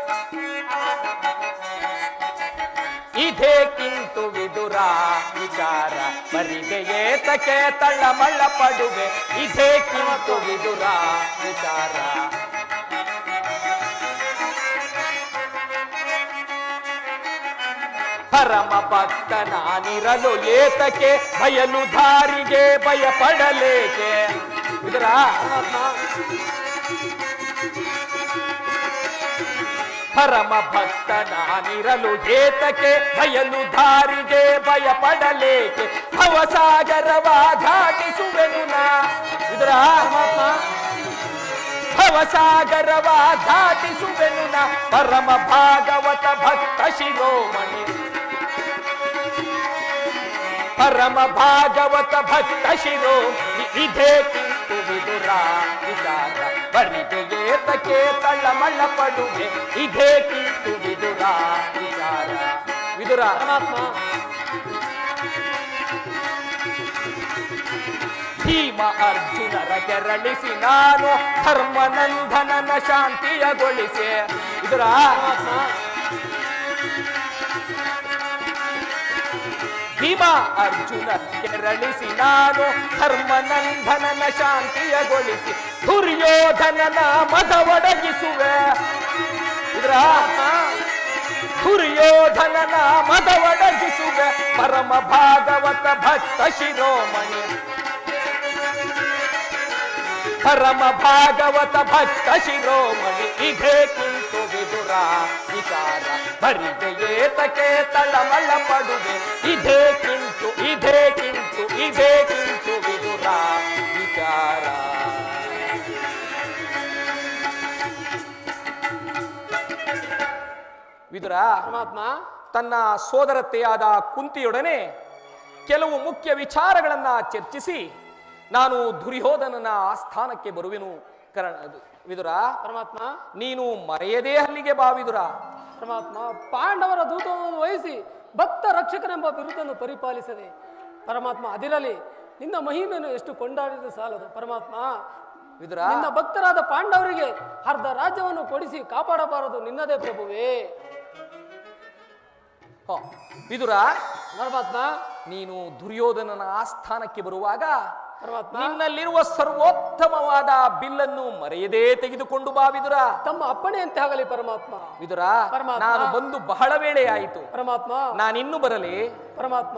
ಇದೇ ಕಿಂತು ವಿದುರ ವಿಚಾರ ಮರಿದೆಯೇ ತಕೆ ತಳ್ಳ ಮಳ್ಳ ಪಡುವೆ ಇದೇ ಕಿಂತು ವಿದುರ ವಿಚಾರ ಪರಮ ಭಕ್ತ ನಾನಿರಲು ಏತಕ್ಕೆ ಬಯಲು ದಾರಿಗೆ ಭಯಪಡಲೇಕೆ ಇದರ ಪರಮ ಭಕ್ತ ನಾನಿರಲು ಏತಕ್ಕೆ ಬಯಲು ದಾರಿಗೆ ಭಯಪಡಲೇಕೆ ಭವಸಾಗರವ ದಾಟಿಸುವೆನು ನಾ ಇದರ ಭವಸಾಗರವ ದಾಟಿಸುವೆನು ನಾ ಪರಮ ಭಾಗವತ ಭಕ್ತ ಶಿರೋಮಣಿ ಪರಮ ಭಾಗವತ ಭಕ್ತ ಶಿರೋ ಇದೇ ಕಿಂತು ವಿದುರ ವಿಚಾರ ಬರಿದೆ ಏತಕ್ಕೆ ತಳ್ಳಮಳ್ಳ ಪಡುವೆ ಇದೇ ಕಿಂತು ವಿದುರ ವಿಚಾರ ವಿದುರ ಪರಮಾತ್ಮ ಭೀಮ ಅರ್ಜುನರ ಕೆರಳಿಸಿ ನಾನು ಧರ್ಮನಂದನನ ಶಾಂತಿಯಗೊಳಿಸೆ ಇದರ ಪರಮಾತ್ಮ ಭೀಮ ಅರ್ಜುನ ಕೆರಳಿಸಿ ನಾನು ಧರ್ಮನಂದನನ ಶಾಂತಿಯಗೊಳಿಸಿ ದುರ್ಯೋಧನನ ಮದವೊಡಗಿಸುವೆ ಇದರ ದುರ್ಯೋಧನನ ಮದವೊಡಗಿಸುವೆ ಪರಮ ಭಾಗವತ ಭಕ್ತ ಶಿರೋಮಣಿ ಪರಮ ಭಾಗವತ ಭಕ್ತ ಶಿರೋಮಣಿ ಇದೇ ಕಿಂತು ವಿದುರ ವಿಚಾರ ಬರಿದೆ ಏತಕ್ಕೆ ತಳಮಳ ಪಡುವೆ ಇದೇ ಕಿಂತು ಇದೇ ಕಿಂತು ಇದೇ ಕಿಂತು ವಿದುರ ವಿಚಾರ ವಿದುರ ಪರಮಾತ್ಮ ತನ್ನ ಸೋದರತ್ತೆಯಾದ ಕುಂತಿಯೊಡನೆ ಕೆಲವು ಮುಖ್ಯ ವಿಚಾರಗಳನ್ನ ಚರ್ಚಿಸಿ ನಾನು ದುರ್ಯೋಧನನ ಆಸ್ಥಾನಕ್ಕೆ ಬರುವೆನು ಕರಣ ವಿದುರ ಪರಮಾತ್ಮ ನೀನು ಮರೆಯದೇ ಅಲ್ಲಿಗೆ ಬಾ ವಿದುರ ಪರಮಾತ್ಮ ಪಾಂಡವರ ದೂತವನ್ನು ವಹಿಸಿ ಭಕ್ತ ರಕ್ಷಕನೆಂಬ ಬಿರುದನ್ನು ಪರಿಪಾಲಿಸದೆ ಪರಮಾತ್ಮ ಅದಿರಲಿ ನಿನ್ನ ಮಹಿಮೆಯನ್ನು ಎಷ್ಟು ಕೊಂಡಾಡಿದ ಸಾಲದು ಪರಮಾತ್ಮ ವಿದುರ ನಿನ್ನ ಭಕ್ತರಾದ ಪಾಂಡವರಿಗೆ ಅರ್ಧ ರಾಜ್ಯವನ್ನು ಕೊಡಿಸಿ ಕಾಪಾಡಬಾರದು ನಿನ್ನದೇ ಪ್ರಭುವೇ ಹ, ವಿದುರ ಪರಮಾತ್ಮ ನೀನು ದುರ್ಯೋಧನನ ಆಸ್ಥಾನಕ್ಕೆ ಬರುವಾಗ ಪರಮಾತ್ಮ ನಿನ್ನಲ್ಲಿರುವ ಸರ್ವೋತ್ತಮವಾದ ಬಿಲ್ಲನ್ನು ಮರೆಯದೇ ತೆಗೆದುಕೊಂಡು ಬಾ ವಿದುರ ತಮ್ಮ ಅಪ್ಪಣೆಯಂತೆ ಆಗಲಿ ಪರಮಾತ್ಮ ವಿದುರ ಪರಮಾತ್ಮ. ನಾನು ಬಂದು ಬಹಳ ವೇಳೆ ಆಯಿತು ಪರಮಾತ್ಮ ನಾನಿನ್ನು ಬರಲಿ ಪರಮಾತ್ಮ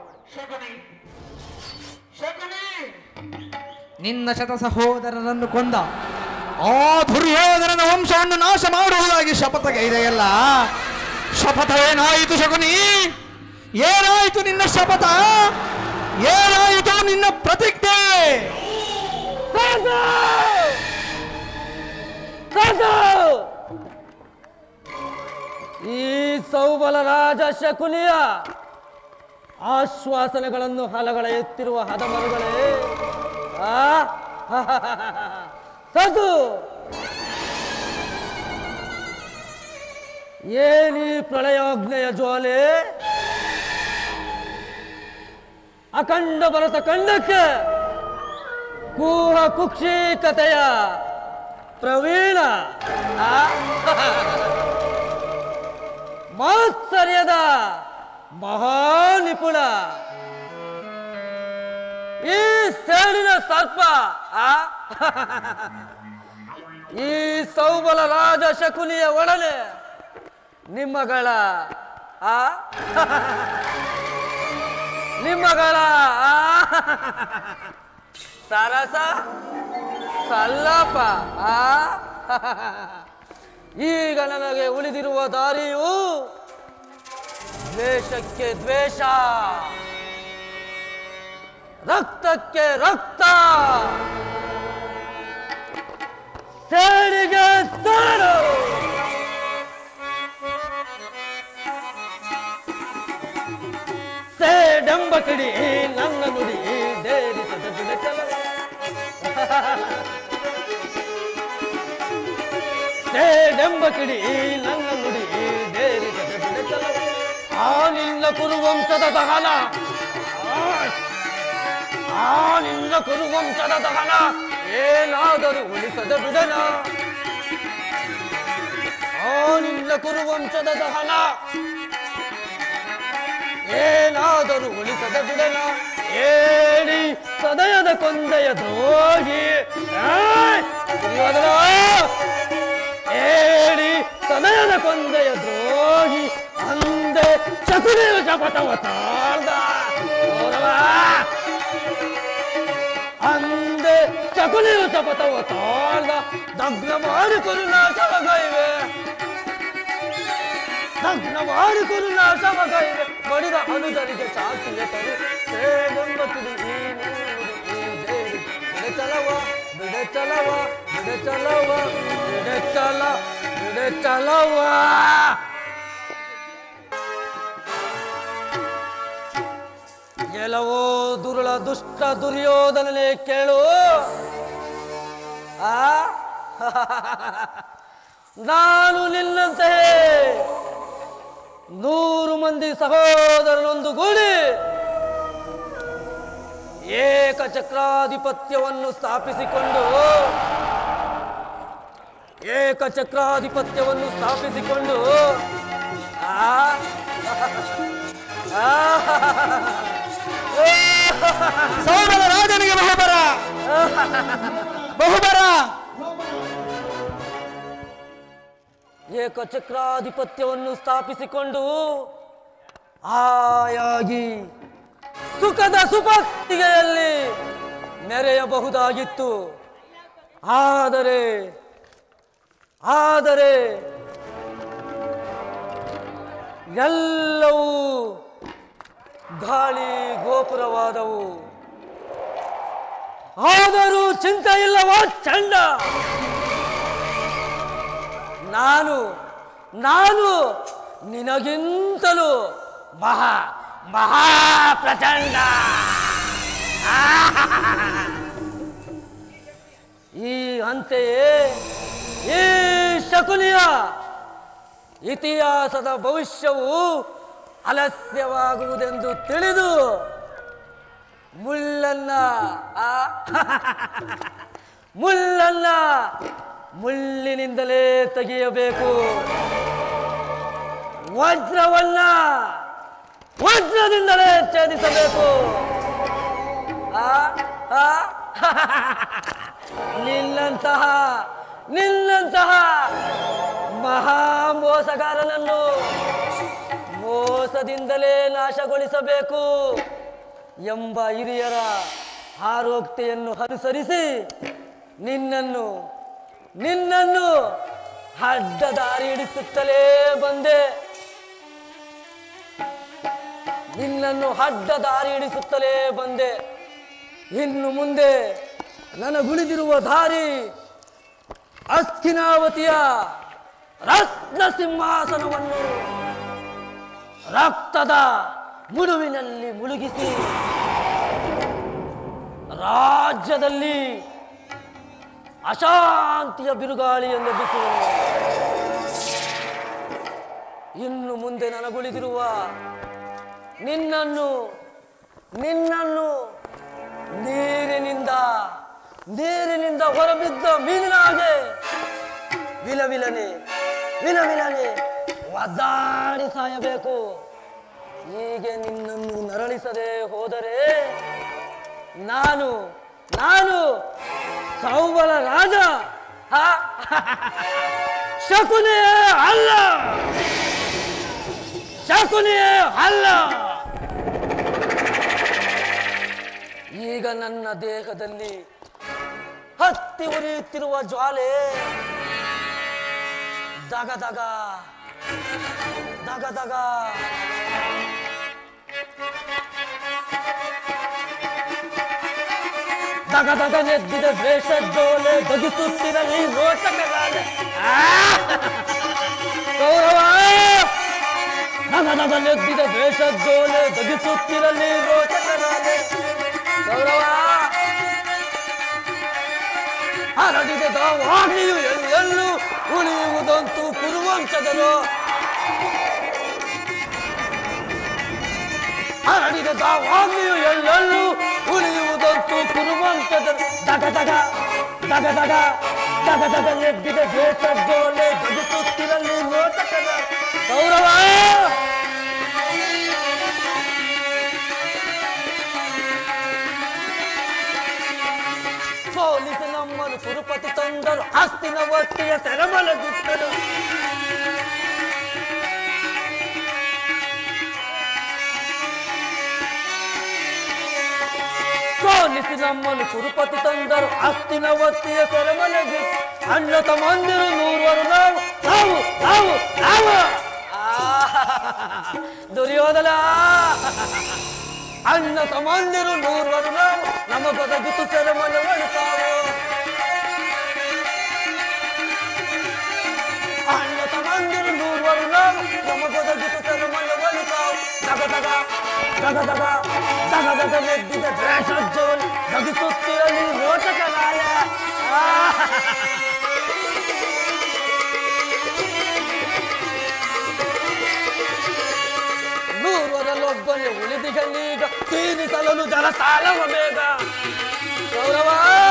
ನಿನ್ನ ಶತ ಸಹೋದರರನ್ನು ಕೊಂದ ಆ ದುರ್ಯೋಧನನ ವಂಶವನ್ನು ನಾಶ ಮಾಡುವುದಾಗಿ ಶಪಥಗೈದೆಯಲ್ಲ ಶಪಥ ಏನಾಯಿತು ಶಕುನಿ ಏನಾಯಿತು ನಿನ್ನ ಶಪಥ ಏನಾಯಿತು ನಿನ್ನ ಪ್ರತಿಜ್ಞೆ ಈ ಸೌಬಲ ರಾಜ ಶಕುನಿಯ ಆಶ್ವಾಸನೆಗಳನ್ನು ಹಲಗಳೆಯುತ್ತಿರುವ ಹದಮರುಗಳೇ ಆ ಸದು ಏನೀ ಪ್ರಳಯೋಗ್ನೆಯ ಜ್ವಾಲೆ ಅಖಂಡ ಭರತ ಖಂಡಕ್ಕೆ ಕೂಹ ಕುಕ್ಷಿಕತೆಯ ಪ್ರವೀಣ ಆ? ಮಾತ್ಸರ್ಯದ ಮಹಾನಿಪುಣ ಈ ಸೇಡಿನ ಸರ್ಪ ಆ? ಈ ಸೌಬಲ ರಾಜ ಶಕುನಿಯ ಒಡನೆ ನಿಮ್ಮಗಳ ಆ ನಿಮ್ಮಗಳ ಆ? ಸರಸ ಸಲ್ಲಪ ಆ ಈಗ ನನಗೆ ಉಳಿದಿರುವ ದಾರಿಯು ದ್ವೇಷಕ್ಕೆ ದ್ವೇಷ ರಕ್ತಕ್ಕೆ ರಕ್ತ ಸೇಡಿಗೆ ಸೇಡು ಸೇಡೆಂಬ ಕಿಡಿ ನನ್ನ ನುಡಿ ಡೇರಿಸದ ಬಿಡಚಲವೇ ಸೇಡೆಂಬ ಕಿಡಿ ನನ್ನ ನುಡಿ ಡೇರಿಸದ ಬಿಡಚಲವೇ ಆ ನಿನ್ನ ಕುರುವಂಶದ ದಹನ ಆ ನಿನ್ನ ಕುರುವಂಶದ ದಹನ ಏನಾದರೂ ಉಳಿಸದ ಬಿಡನ ಆ ನಿನ್ನ ಕುರುವಂಶದ ದಹನ ಏನಾದರೂ ಉಳಿಸದ ಬಿಡನ ಏಳಿ ಸದಯದ ಕೊಂದೆಯ ದ್ರೋಹಿ ಏಯ್! ದುರ್ಯೋಧನ! ಏಳಿ ಸದಯದ ಕೊಂದೆಯ ದ್ರೋಹಿ ಅಂದೆ ಶಕುನಿಯು ಶಪಥವ ತಾಳ್ದ ಗೌರವ ಅಂದೆ ಶಕುನಿಯು ಶಪಥವ ತಾಳ್ದ ದಗ್ನ ಮಾಡಿ ಕರುಣಾಶವಗೈವೆ ದಗ್ನ ಮಾಡಿ ಕರುಣಾಶವಗೈವೆ ಮಡಿದ ಅನುಜರಿಗೆ ಶಾಂತಿಯ ತರು ಸೇವೆಂಬತ್ತಿದೆ ಈ ನುಡಿ ಈ ದೇವಿ ಬಿಡಚಲವ ಬಿಡಚಲವ ಬಿಡಚಲವ ಬಿಡಚಲ ಬಿಡಚಲವ ಎಲ್ಲವೋ ದುರುಳ ದುಷ್ಟ ದುರ್ಯೋಧನನೇ ಕೇಳು ಆ ನಾನು ನಿನ್ನಂತೆಯೇ ನೂರು ಮಂದಿ ಸಹೋದರನೊಂದುಗೂಡಿ ಏಕಚಕ್ರಾಧಿಪತ್ಯವನ್ನು ಸ್ಥಾಪಿಸಿಕೊಂಡು ಏಕಚಕ್ರಾಧಿಪತ್ಯವನ್ನು ಸ್ಥಾಪಿಸಿಕೊಂಡು ಆ ಆ ಸೌರನ ರಾಜನಿಗೆ ಬಹುಬರ ಬಹುಬರ ಏಕಚಕ್ರಾಧಿಪತ್ಯವನ್ನು ಸ್ಥಾಪಿಸಿಕೊಂಡು ಆಯಾಗಿ ಸುಖದ ಸುಪತ್ತಿಗೆಯಲ್ಲಿ ಮೆರೆಯಬಹುದಾಗಿತ್ತು ಆದರೆ ಆದರೆ ಎಲ್ಲವೂ ಗಾಳಿ ಗೋಪುರವಾದವು ಆದರೂ ಚಿಂತೆ ಇಲ್ಲವೋ ಚಂಡ ನಾನು ನಾನು ನಿನಗಿಂತಲೂ ಮಹಾ ಮಹಾ ಪ್ರಚಂಡ ಈ ಅಂತೆಯೇ ಈ ಶಕುನಿಯ ಇತಿಹಾಸದ ಭವಿಷ್ಯವು ಅಲಸ್ಯವಾಗುವುದೆಂದು ತಿಳಿದು ಮುಳ್ಳನ್ನ ಆ ಮುಳ್ಳನ್ನ ಮುಳ್ಳಿನಿಂದಲೇ ತೆಗೆಯಬೇಕು ವಜ್ರವನ್ನ ವಜ್ರದಿಂದಲೇ ಛೇದಿಸಬೇಕು ಆ ಆ ನಿನ್ನಂತಹ ನಿನ್ನಂತಹ ಮಹಾ ಮೋಸಗಾರನನ್ನು ಮೋಸದಿಂದಲೇ ನಾಶಗೊಳಿಸಬೇಕು ಎಂಬ ಹಿರಿಯರ ಆರೋಗ್ಯತೆಯನ್ನು ಅನುಸರಿಸಿ ನಿನ್ನನ್ನು ನಿನ್ನನ್ನು ಅಡ್ಡ ದಾರಿ ಹಿಡಿಸುತ್ತಲೇ ಬಂದೆ ನಿನ್ನನ್ನು ಅಡ್ಡ ದಾರಿ ಹಿಡಿಸುತ್ತಲೇ ಬಂದೆ ಇನ್ನು ಮುಂದೆ ನನಗುಳಿದಿರುವ ದಾರಿ ಅಸ್ಥಿನಾವತಿಯ ರತ್ನ ಸಿಂಹಾಸನವನ್ನು ರಕ್ತದ ಮುಳುವಿನಲ್ಲಿ ಮುಳುಗಿಸಿ ರಾಜ್ಯದಲ್ಲಿ ಅಶಾಂತಿಯ ಬಿರುಗಾಳಿಯನ್ನು ಬಿಸುವನು ಇನ್ನು ಮುಂದೆ ನನಗುಳಿದಿರುವ ನಿನ್ನನ್ನು ನಿನ್ನನ್ನು ನೀರಿನಿಂದ ನೀರಿನಿಂದ ಹೊರಬಿದ್ದ ಮೀನಿನ ಹಾಗೆ ವಿಲವಿಲನೆ ವಿಲವಿಲನೆ ಒದ್ದಾಡಿ ಸಾಯಬೇಕು ಹೀಗೆ ನಿನ್ನನ್ನು ನರಳಿಸದೆ ಹೋದರೆ ನಾನು ನಾನು ಸೌಬಲ ರಾಜ ಆ? ಶಕುನಿಯೇ ಅಲ್ಲ ಶಕುನಿಯೇ ಅಲ್ಲ ಈಗ ನನ್ನ ದೇಹದಲ್ಲಿ ಹತ್ತಿ ಉರಿಯುತ್ತಿರುವ ಜ್ವಾಲೆ ದಗ ದಗ ದಗ ದಗ ದಗ ದಗ ನೆದ್ದಿದ ದ್ವೇಷ ಜೋಲೆ ಬಗಿಸುತ್ತಿರಲಿ ರೋಚಕರಾದೆ ಗೌರವ ದಗ ದಗ ನೆದ್ದಿದ ದ್ವೇಷ ಜೋಲೆ ಬಗಿಸುತ್ತಿರಲಿ ರೋಚಕರಾದೆ ಗೌರವ ಹರಡಿದ ದಾವಾಗ್ನಿಯು ಎಲ್ಲೆಲ್ಲೂ ಉಳಿಯುವುದಂತೂ ಕುರುವಂಶದರು ಹರಡಿದ ದಾವಾಗ್ನಿಯು ಎಲ್ಲೆಲ್ಲೂ ಉಳಿಯುವುದಂತೂ ಕುರುವಂಶದರು ದಗ ದಗ ದಗ ದಗ ದಗ ದಗ ಎದ್ದಿದ ದೇಶ ಜೋಲೆ ಬದುಕುತ್ತಿರಲಿ ನೋಟಕದ ಗೌರವ ಸೋಲಿಸಿ ನಮ್ಮನ್ನು ಕುರುಪತಿ ತಂದರು ಹಸ್ತಿನ ಒತ್ತಿಯ ಸೆರಮಲಗುತ್ತರು ಪಾಲಿಸಿ ನಮ್ಮನ್ನು ಕುರುಪತಿ ತಂದರು ಅಸ್ತಿನ ಒತ್ತಿಯ ಸೆರೆಮನೆಗೆ ಅಣ್ಣ ತಮ್ಮಂದಿರು ನೂರುವರು ನಾವು ನಾವು ನಾವು ನಾವು ಆಹ್! ದುರ್ಯೋಧನ ಅಣ್ಣ ತಮ್ಮಂದಿರು ನೂರುವರು ನಾವು ನಮಗೊದಗಿತು ಸೆರೆಮನೆ ತಾವು ಅಣ್ಣ ತಮ್ಮಂದಿರು ನೂರುವರು ನಾವು ನಮಗೊದಗಿತು ಸೆರೆಮನೆ ತಾವು ದಗ ದಗ ದಗ ದಗ ದಗ ದಗ ನೆದ್ದಿದ ದ್ವೇಷೋಜ್ಜವನ್ನು ದಗಿಸುತ್ತಿರಲಿ ರೋಚಕ ನಾಯ ಆಹ್! ನೂರರಲ್ಲೊಬ್ಬನೇ ಉಳಿದಿಗಲ್ಲೀಗ ತೀರಿಸಲನು ಜನ ಸಾಲವ ಬೇಗ ಗೌರವ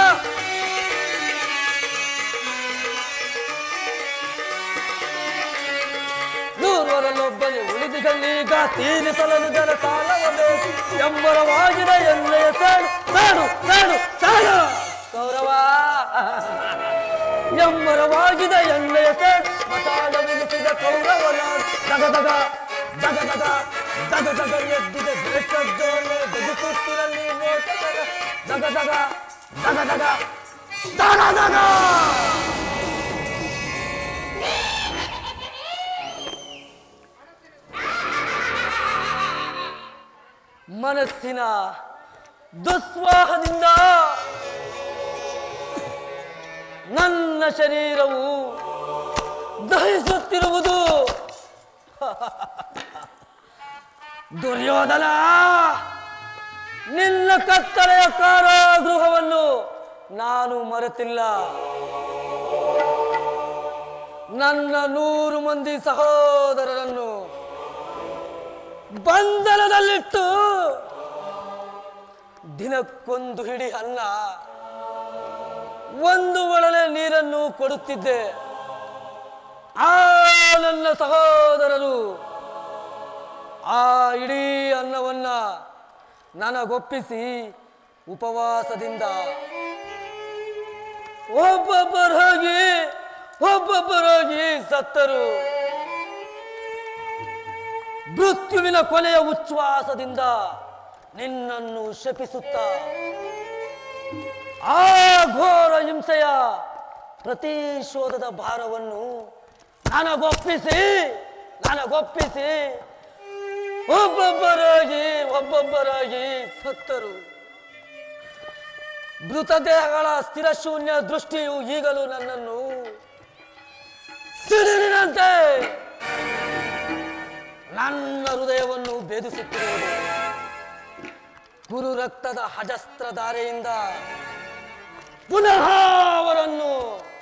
ನೂರರಲ್ಲೊಬ್ಬನೇ ಉಳಿದಿಗಲ್ಲೀಗ ತೀರಿಸಲನು ಜನ ಸಾಲವ ಬೇಕು ಎಂಬರವಾಗಿದೆ ಎನ್ನೆಯ ಸಾಡು ಸಾಡು ಸಾಡು ಸಾಡು ಗೌರವ ಎಂಬರವಾಗಿದೆ ಎಣ್ಣೆಯ ಸೇಡ್ ಮಸಾಲ ವಿನಿಸಿದ ಕೌರವನ ದಗ ದಗ ದಗ ದಗ ದಗ ದಗ ಎದ್ದಿದ ದೇಶದ್ದೋಲೆ ಬದುಕುತ್ತಿರಲಿ ನೋಟದಗ ದಗ ದಗ ದಗ ದಗ ದಗ ದಗ ಮನಸ್ಸಿನ ದುಸ್ವಾಹದಿಂದ ನನ್ನ ಶರೀರವು ದಹಿಸುತ್ತಿರುವುದು ದುರ್ಯೋಧನ ನಿನ್ನ ಕತ್ತಲೆಯ ಕಾರಾಗೃಹವನ್ನು ನಾನು ಮರೆತಿಲ್ಲ ನನ್ನ ನೂರು ಮಂದಿ ಸಹೋದರರನ್ನು ಬಂಧನದಲ್ಲಿಟ್ಟು ದಿನಕ್ಕೊಂದು ಹಿಡಿ ಅನ್ನ ಒಂದು ಒಳಲೆ ನೀರನ್ನು ಕೊಡುತ್ತಿದ್ದೆ ಆ ನನ್ನ ಸಹೋದರರು ಆ ಇಡೀ ಅನ್ನವನ್ನ ನನಗೊಪ್ಪಿಸಿ ಉಪವಾಸದಿಂದ ಒಬ್ಬೊಬ್ಬರಾಗಿ ಒಬ್ಬೊಬ್ಬರಾಗಿ ಸತ್ತರು ಮೃತ್ಯುವಿನ ಕೊನೆಯ ಉಚ್ಛ್ವಾಸದಿಂದ ನಿನ್ನನ್ನು ಶಪಿಸುತ್ತಾ ಆ ಘೋರ ಹಿಂಸೆಯ ಪ್ರತಿಶೋಧದ ಭಾರವನ್ನು ನನಗೊಪ್ಪಿಸಿ ನನಗೊಪ್ಪಿಸಿ ಒಬ್ಬೊಬ್ಬರಾಗಿ ಒಬ್ಬೊಬ್ಬರಾಗಿ ಸತ್ತರು ಮೃತದೇಹಗಳ ಸ್ಥಿರ ಶೂನ್ಯ ದೃಷ್ಟಿಯು ಈಗಲೂ ನನ್ನನ್ನು ಸಿಡಿಲಿನಂತೆ ನನ್ನ ಹೃದಯವನ್ನು ಭೇದಿಸುತ್ತಿರುವುದು ಗುರು ರಕ್ತದ ಅಜಸ್ತ್ರ ಧಾರೆಯಿಂದ ಪುನಃ ಅವರನ್ನು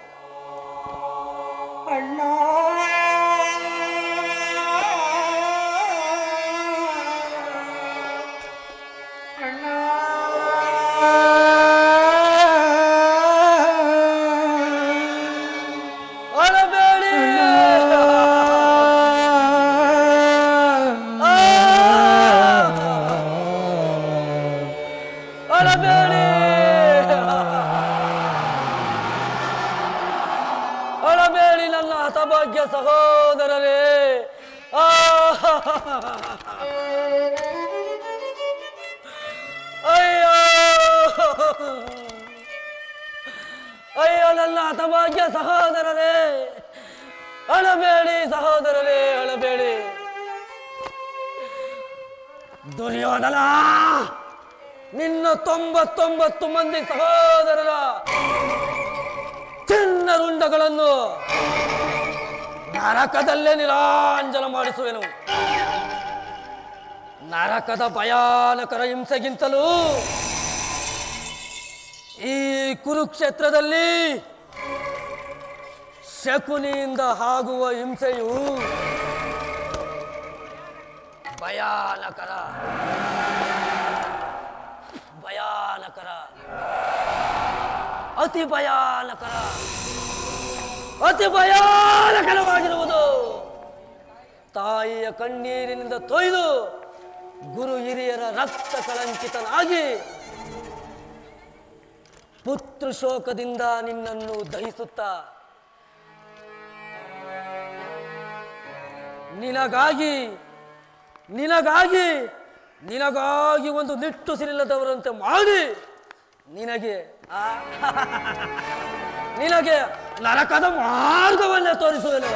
ಅಳಬೇಡಿ ಆ! ಅಳಬೇಡಿ ಅಳಬೇಡಿ ನನ್ನ ಹತಭಾಗ್ಯ ಸಹೋದರರೇ ಆ! ಅಯ್ಯೋ ಅಯ್ಯೋ ನನ್ನ ಹತಭಾಗ್ಯ ಸಹೋದರರೇ ಅಳಬೇಡಿ ಸಹೋದರರೇ ಅಳಬೇಡಿ ದುರ್ಯೋಧನ ನಿನ್ನ ತೊಂಬತ್ತೊಂಬತ್ತು ಮಂದಿ ಸಹೋದರರ ಚಿನ್ನ ರುಂಡಗಳನ್ನು ನರಕದಲ್ಲೇ ನಿರಾಂಜನ ಮಾಡಿಸುವೆನು ನರಕದ ಭಯಾನಕರ ಹಿಂಸೆಗಿಂತಲೂ ಈ ಕುರುಕ್ಷೇತ್ರದಲ್ಲಿ ಶಕುನಿಯಿಂದ ಆಗುವ ಹಿಂಸೆಯು ಭಯಾನಕರ ಭಯಾನಕರ ಅತಿ ಭಯಾನಕರ ಅತಿ ಭಯಾನಕರವಾಗಿರುವುದು ತಾಯಿಯ ಕಣ್ಣೀರಿನಿಂದ ತೊಯ್ದು ಗುರು ಹಿರಿಯರ ರಕ್ತ ಕಳಂಕಿತನಾಗಿ ಪುತ್ರ ಶೋಕದಿಂದ ನಿನ್ನನ್ನು ದಹಿಸುತ್ತಾ ನಿನಗಾಗಿ ನಿನಗಾಗಿ ನಿನಗಾಗಿ ಒಂದು ನಿಟ್ಟುಸಿರಿಲ್ಲದವರಂತೆ ಮಾಡಿ ನಿನಗೆ ಆ ನಿನಗೆ ನರಕದ ಮಾರ್ಗವನ್ನೇ ತೋರಿಸುವೆನು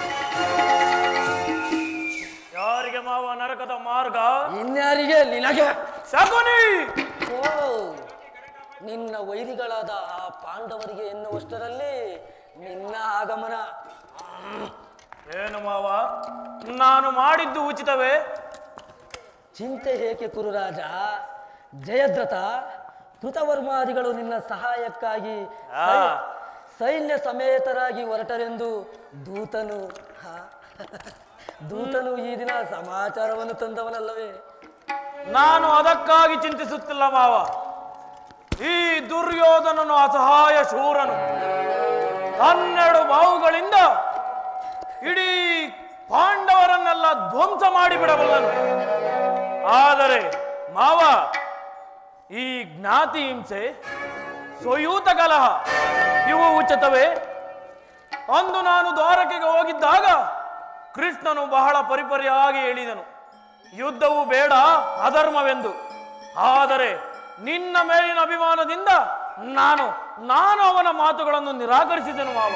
ಯಾರಿಗೆ ಮಾವ ನರಕದ ಮಾರ್ಗ ಇನ್ಯಾರಿಗೆ ನಿನಗೆ ಶಕುನಿ ಓ ನಿನ್ನ ವೈರಿಗಳಾದ ಆ ಪಾಂಡವರಿಗೆ ಎನ್ನುವಷ್ಟರಲ್ಲಿ ನಿನ್ನ ಆಗಮನ ಏನು ಮಾವ ನಾನು ಮಾಡಿದ್ದು ಉಚಿತವೇ ಚಿಂತೆ ಏಕೆ ಕುರುರಾಜ ಜಯದ್ರಥ ಕೃತವರ್ಮಾದಿಗಳು ನಿನ್ನ ಸಹಾಯಕ್ಕಾಗಿ ಆ. ಸೈ- ಸೈನ್ಯ ಸಮೇತರಾಗಿ ಹೊರಟರೆಂದು ದೂತನು ಹಾ, ದೂತನು ಈ ದಿನ ಸಮಾಚಾರವನ್ನು ತಂದವನಲ್ಲವೇ ನಾನು ಅದಕ್ಕಾಗಿ ಚಿಂತಿಸುತ್ತಿಲ್ಲ ಮಾವ ಈ ದುರ್ಯೋಧನನು ಅಸಹಾಯ ಶೂರನು ಹನ್ನೆರಡು ಬಾವುಗಳಿಂದ ಇಡೀ ಪಾಂಡವರನ್ನೆಲ್ಲ ಧ್ವಂಸ ಮಾಡಿಬಿಡಬಲ್ಲನು ಆದರೆ ಮಾವ ಈ ಜ್ಞಾತಿ ಹಿಂಸೆ ಸ್ವಯೂತ ಕಲಹ ಇವು ಉಚಿತವೇ ಅಂದು ನಾನು ದ್ವಾರಕೆಗೆ ಹೋಗಿದ್ದಾಗ ಕೃಷ್ಣನು ಬಹಳ ಪರಿಪರಿಯಾಗಿ ಹೇಳಿದನು ಯುದ್ಧವು ಬೇಡ ಅಧರ್ಮವೆಂದು ಆದರೆ ನಿನ್ನ ಮೇಲಿನ ಅಭಿಮಾನದಿಂದ ನಾನು ನಾನು ಅವನ ಮಾತುಗಳನ್ನು ನಿರಾಕರಿಸಿದೆನು ಮಾವ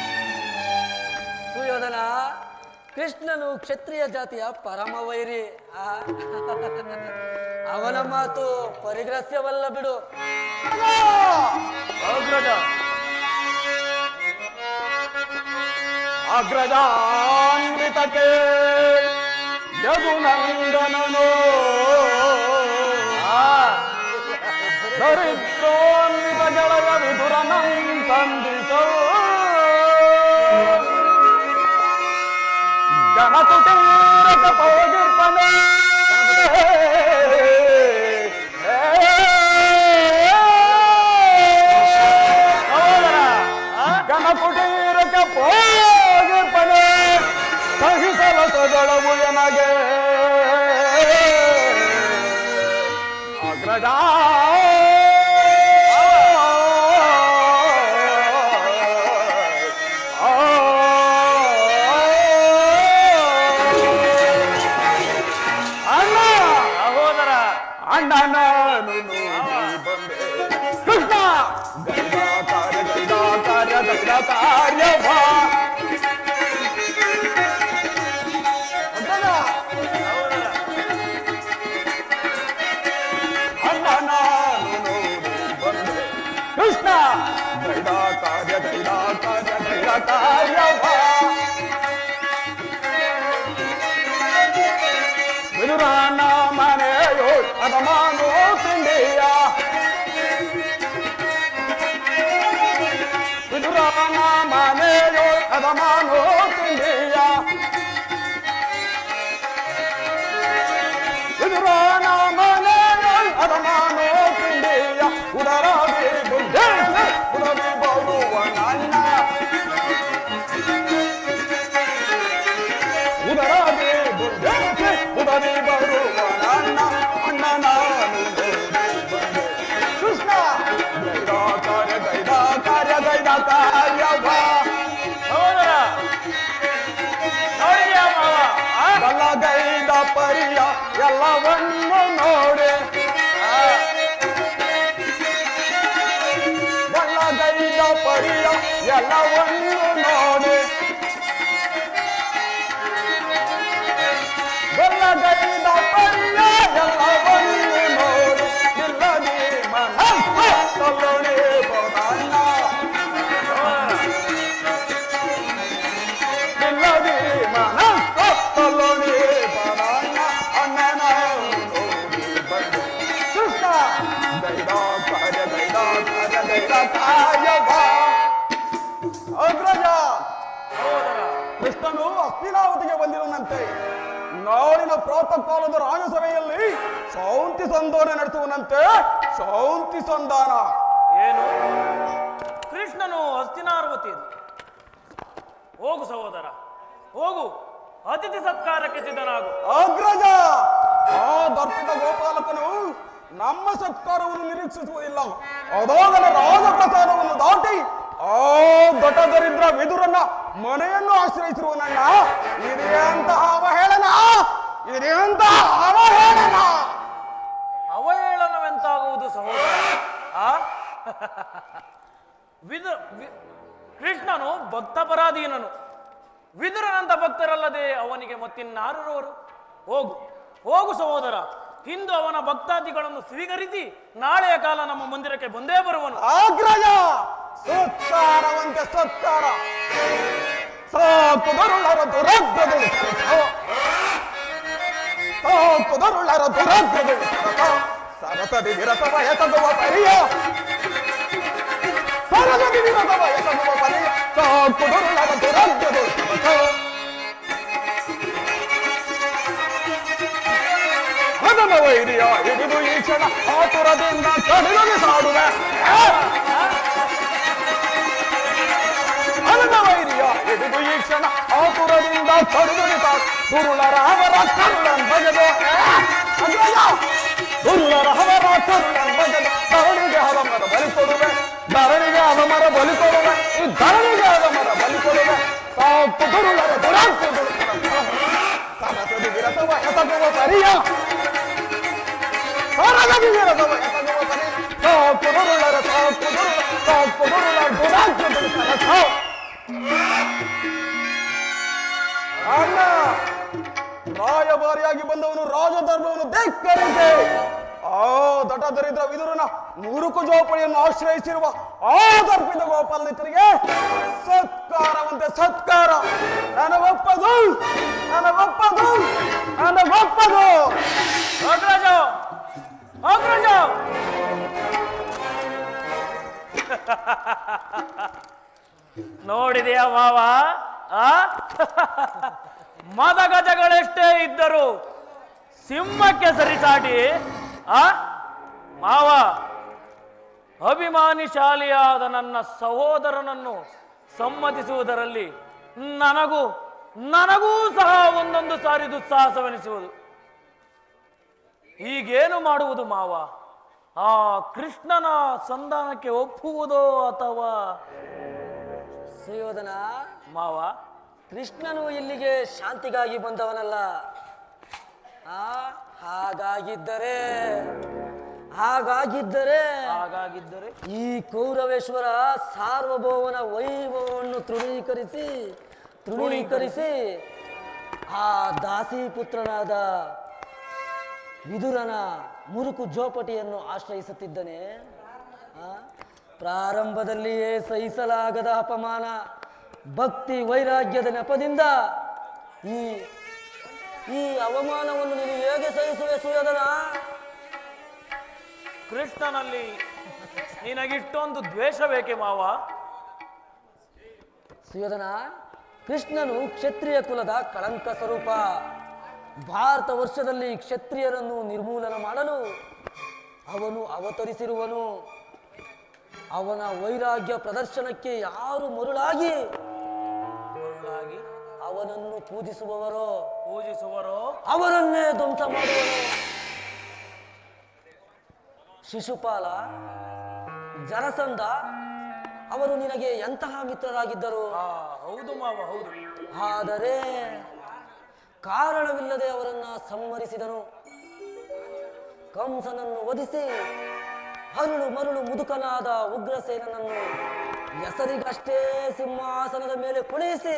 ಸುಯೋಧನ ಕೃಷ್ಣನು ಕ್ಷತ್ರಿಯ ಜಾತಿಯ ಪರಮ ವೈರಿ ಆ, ಅವನ ಮಾತು ಪರಿಗ್ರಸ್ಯವಲ್ಲ ಬಿಡು ಅಗ್ರಜ ಅಗ್ರಜಾನ್ವಿತಕ್ಕೆ ಯದುನಂದನನು ದರಿದ್ರೋನ್ವಿತ ಗೆಳೆಯ ವಿದುರನಂ ಸಂದಿಸೋ ಗಣಕುಟೀರಕ ಹೋಗಿರ್ಪನೆ ಗಣಕುಟೀರಕ ಹೋಗಿರ್ಪನೆ ಸಹಿಸಲ ಸದಳವು ಎನಗೆ ಅಗ್ರಜ ಅಣ್ಣ ಸಹೋದರ ಅಣ್ಣ ನಾನು ಬಂದೆ ಕೃಷ್ಣ ಗೈಡ ಕಾರ್ಯ ಗೈಡ ಕಾರ್ಯ ಗೈಡ ಕಾರ್ಯ ಭಾ ಅಣ್ಣ ನಾನು ನೋಡಿ ಬಂದೆ ಕೃಷ್ಣ ಗೈಡ ಕಾರ್ಯ ಗೈಡ ಕಾರ್ಯ ಗೈಡ ಕಾರ್ಯ ಭಾ ವಿದುರಾನ ಮನೆಯೋ ಅದ ಮಾನೋ ತಿಂಡಿಯ ವಿದುರಾನ ಮನೆಯೋ ಅದ ಮಾನೋ ತಿಂಡಿಯ ವಿದುರಾನ ಮನೆಯೋ ಅದ ಮಾನೋ ತಿಂಡಿಯ ಉದರಾದಿ ಬುದ್ಧಿ ಉದರಿ ಬರುವ ನನ್ನ ಉದರಾದಿ ಬುದ್ಧಿ ಉದರಿ ಬರುವ ನನ್ನ ಅಣ್ಣ ನಾನು ನೋಡಿ ಬಂದೆ. ಕೃಷ್ಣ ಗೈಡ ಕಾರ್ಯ ಗೈಡ ಕಾರ್ಯ ಗೈಡ ಕಾರ್ಯ ಬಾ ಬಲಗೈದ ಪರಿಯ ಎಲ್ಲವನ್ನು ನೋಡಿ ಬಲಗೈದ ಪರಿಯ ಎಲ್ಲವನ್ನು ನೋಡಿ ಬಲಗೈದ ಪರಿಯ ಎಲ್ಲವನ್ನು ನೋಡಿ ಇಲ್ಲದೆ ಮನಸ್ಸು ತಲ್ಲೊಣೆ ಬರಣ್ಣ ಇಲ್ಲದೆ ಮನಸ್ಸು ತಲ್ಲೊಣೆ ಬರಣ್ಣ ಅಣ್ಣನ ನೋಡಿ ಬಂದೆ ಕೃಷ್ಣ ಗೈಡ ಕಾರ್ಯ ಗೈಡ ಕಾರ್ಯ ಗೈಡ ಕಾರ್ಯ ಬಾ ಅಗ್ರಜ ಕೃಷ್ಣನು ಹಸ್ತಿನಾವತಿಗೆ ಬಂದಿರುವಂತೆ ನಾಳಿನ ಪ್ರಾತಃ ಕಾಲದ ರಾಜಸಭೆಯಲ್ಲಿ ಶಾಂತಿ ಸಂಧಾನ ನಡೆಸುವನಂತೆ ಶಾಂತಿ ಸಂಧಾನ ಏನು ಕೃಷ್ಣನು ಹಸ್ತಿನಾರ್ವತಿಯದು ಹೋಗು ಸಹೋದರ ಹೋಗು ಅತಿಥಿ ಸತ್ಕಾರಕ್ಕೆ ಸಿದ್ಧನಾಗು ಅಗ್ರಜ ಆ ದರ್ಪಿತ ಗೋಪಾಲಕನು ನಮ್ಮ ಸತ್ಕಾರವನ್ನು ನಿರೀಕ್ಷಿಸುವುದಿಲ್ಲ ಅದಾಗಲೇ ರಾಜಪ್ರಸಾದವನ್ನು ದಾಟಿ ಆ ದಟದರಿದ್ರ ವಿದುರನ್ನ ಮನೆಯನ್ನು ಆಶ್ರಯಿಸಿರುವನಣ್ಣ ಇದೇ ಅಂತಹ ಅವಹೇಳನ ಇದೇ ಅಂತಹ ಅವಹೇಳನ ಅವಹೇಳನವೆಂತಾಗುವುದು ಸಹೋದರ ಆ ವಿದ ವಿ- ಕೃಷ್ಣನು ಭಕ್ತಪರಾಧೀನನು ವಿದುರನಂತ ಭಕ್ತರಲ್ಲದೆ ಅವನಿಗೆ ಮತ್ತಿನ್ನಾರವರು ಹೋಗು ಹೋಗು ಸಹೋದರ ಇಂದು ಅವನ ಭಕ್ತಾದಿಗಳನ್ನು ಸ್ವೀಕರಿಸಿ ನಾಳೆಯ ಕಾಲ ನಮ್ಮ ಮಂದಿರಕ್ಕೆ ಬಂದೇ ಬರುವನು ಆಗ್ರಜ ಸತ್ಕಾರವಂತೆ ಸತ್ಕಾರ ಸಾಕು ದರುಳರ ದುರಗ್ರಗಳು ಸಾಕು ದರುಳರ ದುರಗ್ರಗಳು ಸರಸದಿ ವಿರತ ವಯತಗುವ ಪರಿಯ ಸರಸದಿ ವಿರತ ವಯತಗುವ ಪರಿಯ ಸಾಕು ದರುಳರ ದುರಗ್ರಗಳು ಹದಮ ವೈರಿಯ ಹಿಡಿದು ಈ ಕ್ಷಣ ಆತುರದಿಂದ ಕಡಿದು ಸಾಡುವೆ ಹದಮ ವೈರಿಯ ಹಿಡಿದು ಈ ಕ್ಷಣ ಆತುರದಿಂದ ಕಡಿದು ದುರುಳರ ಅವರ ಕರುಳನ್ ಬಗೆದು ದುರುಳರ ಅವರ ಕರುಳನ್ ಬಗೆದು ಧರಣಿಗೆ ಅವಮರ ಬಲಿ ಕೊಡುವೆ ಧರಣಿಗೆ ಅವಮರ ಬಲಿ ಕೊಡುವೆ ಈ ಧರಣಿಗೆ ಅವಮರ ಬಲಿ ಕೊಡುವೆ ಸಾಕು ದುರುಳರ ದುರಾಂತಗಳು ಸರಸದಿ ವಿರತವ ಎಸಗುವ ಸರಿಯ ಸರಸದಿ ವಿರತವ ಎಸಗುವ ಸರಿ ಸಾಕು ದುರುಳರ ಸಾಕು ದುರುಳ ಸಾಕು ದುರುಳ ದುರಾಂತಗಳು ಸರಸ ಅಣ್ಣ ರಾಯಭಾರಿಯಾಗಿ ಬಂದವನು ರಾಜಧರ್ಮವನ್ನು ಧಿಕ್ಕರಿಸಿ ಆ ದಟ ದರಿದ್ರ ವಿದುರನ ಮುರುಕು ಜೋಪಡಿಯನ್ನು ಆಶ್ರಯಿಸಿರುವ ಆ ದರ್ಪಿತ ಗೋಪಾಲನಿತರಿಗೆ ಸತ್ಕಾರವಂತೆ ಸತ್ಕಾರ ನನಗೊಪ್ಪದು ನನಗೊಪ್ಪದು ನನಗೊಪ್ಪದು ಅಗ್ರಜ ಅಗ್ರಜ ನೋಡಿದೆಯ ಮಾವ ಆ ಮದಗಜಗಳೆಷ್ಟೇ ಇದ್ದರು ಸಿಂಹಕ್ಕೆ ಸರಿಸಾಟಿ ಆ ಮಾವ ಅಭಿಮಾನಿಶಾಲಿಯಾದ ನನ್ನ ಸಹೋದರನನ್ನು ಸಮ್ಮತಿಸುವುದರಲ್ಲಿ ನನಗೂ ನನಗೂ ಸಹ ಒಂದೊಂದು ಸಾರಿ ದುಸ್ಸಾಹಸವೆನಿಸುವುದು ಈಗೇನು ಮಾಡುವುದು ಮಾವ ಆ ಕೃಷ್ಣನ ಸಂಧಾನಕ್ಕೆ ಒಪ್ಪುವುದೋ ಅಥವಾ ಸುಯೋಧನ ಮಾವ ಕೃಷ್ಣನು ಇಲ್ಲಿಗೆ ಶಾಂತಿಗಾಗಿ ಬಂದವನಲ್ಲ ಆ ಹಾಗಾಗಿದ್ದರೆ ಹಾಗಾಗಿದ್ದರೆ ಹಾಗಾಗಿದ್ದರೆ ಈ ಕೌರವೇಶ್ವರ ಸಾರ್ವಭೌಮನ ವೈಭವವನ್ನು ತೃಣೀಕರಿಸಿ ತೃಣೀಕರಿಸಿ ಆ ದಾಸಿ ಪುತ್ರನಾದ ವಿದುರನ ಮುರುಕು ಜೋಪಟಿಯನ್ನು ಆಶ್ರಯಿಸುತ್ತಿದ್ದನೆ ಆ? ಪ್ರಾರಂಭದಲ್ಲಿಯೇ ಸಹಿಸಲಾಗದ ಅಪಮಾನ ಭಕ್ತಿ ವೈರಾಗ್ಯದ ನೆಪದಿಂದ ಈ ಈ ಅವಮಾನವನ್ನು ನೀನು ಹೇಗೆ ಸಹಿಸುವೆ ಸುಯೋಧನ ಕೃಷ್ಣನಲ್ಲಿ ನಿನಗಿಷ್ಟೊಂದು ದ್ವೇಷ ಬೇಕೆ ಮಾವ ಸುಯೋಧನ ಕೃಷ್ಣನು ಕ್ಷತ್ರಿಯ ಕುಲದ ಕಳಂಕ ಸ್ವರೂಪ ಭಾರತ ವರ್ಷದಲ್ಲಿ ಕ್ಷತ್ರಿಯರನ್ನು ನಿರ್ಮೂಲನ ಮಾಡಲು ಅವನು ಅವತರಿಸಿರುವನು ಅವನ ವೈರಾಗ್ಯ ಪ್ರದರ್ಶನಕ್ಕೆ ಯಾರು ಮರುಳಾಗಿ ಮರುಳಾಗಿ ಅವನನ್ನು ಪೂಜಿಸುವವರೋ ಪೂಜಿಸುವರೋ ಅವರನ್ನೇ ಧ್ವಂಸ ಮಾಡುವನು ಶಿಶುಪಾಲ ಜರಸಂಧ ಅವರು ನಿನಗೆ ಎಂತಹ ಮಿತ್ರರಾಗಿದ್ದರು ಆ ಹೌದು ಮಾವ ಹೌದು ಆದರೆ ಕಾರಣವಿಲ್ಲದೆ ಅವರನ್ನ ಸಂಹರಿಸಿದನು ಕಂಸನನ್ನು ವಧಿಸಿ ಹರುಳು ಮರುಳು ಮುದುಕನಾದ ಉಗ್ರಸೇನನನ್ನು ಹೆಸರಿಗಷ್ಟೇ ಸಿಂಹಾಸನದ ಮೇಲೆ ಕುಳಿಸಿ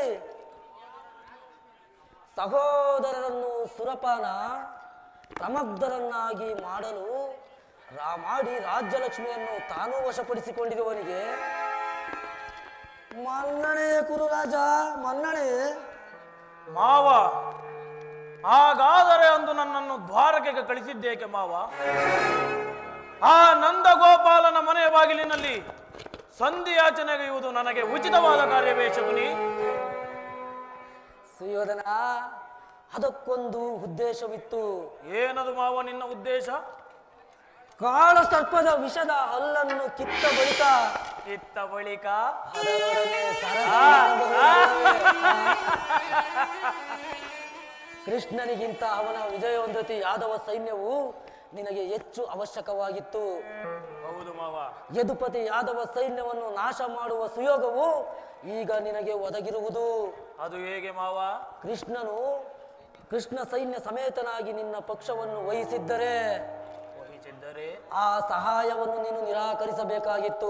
ಸಹೋದರರನ್ನು ಸುರಪಾನ ಪ್ರಮಗ್ಧರನ್ನಾಗಿ ಮಾಡಲು ರಾ- ಮಾಡಿ ರಾಜ್ಯಲಕ್ಷ್ಮಿಯನ್ನು ತಾನೂ ವಶಪಡಿಸಿಕೊಂಡಿರುವವನಿಗೆ ಮನ್ನಣೆ ಕುರುರಾಜ ಮನ್ನಣೆ ಮಾವ ಹಾಗಾದರೆ ಅಂದು ನನ್ನನ್ನು ದ್ವಾರಕೆಗೆ ಕಳಿಸಿದ್ದೇಕೆ ಮಾವ ಆ ನಂದಗೋಪಾಲನ ಮನೆಯ ಬಾಗಿಲಿನಲ್ಲಿ ಸಂಧಿಯಾಚನೆಗೆಯುವುದು ನನಗೆ ಉಚಿತವಾದ ಕಾರ್ಯವೇ ಶಕುನಿ ಸುಯೋಧನ ಅದಕ್ಕೊಂದು ಉದ್ದೇಶವಿತ್ತು ಏನದು ಮಾವ ನಿನ್ನ ಉದ್ದೇಶ ಕಾಳ ಸರ್ಪದ ವಿಷದ ಹಲ್ಲನ್ನು ಕಿತ್ತ ಬಳಿಕ ಇತ್ತ ಬಳಿಕ ಅದರೊಡನೆ ಸರಸ ಕೃಷ್ಣನಿಗಿಂತ ಅವನ ವಿಜಯೋನ್ನತಿ ಯಾದವ ಸೈನ್ಯವು ನಿನಗೆ ಹೆಚ್ಚು ಅವಶ್ಯಕವಾಗಿತ್ತು ಹೌದು ಮಾವ ಯದುಪತಿ ಯಾದವ ಸೈನ್ಯವನ್ನು ನಾಶ ಮಾಡುವ ಸುಯೋಗವು ಈಗ ನಿನಗೆ ಒದಗಿರುವುದು ಅದು ಹೇಗೆ ಮಾವ ಕೃಷ್ಣನು ಕೃಷ್ಣ ಸೈನ್ಯ ಸಮೇತನಾಗಿ ನಿನ್ನ ಪಕ್ಷವನ್ನು ವಹಿಸಿದ್ದರೆ ವಹಿಸಿದ್ದರೆ ಆದರೆ ಆ ಸಹಾಯವನ್ನು ನೀನು ನಿರಾಕರಿಸಬೇಕಾಗಿತ್ತು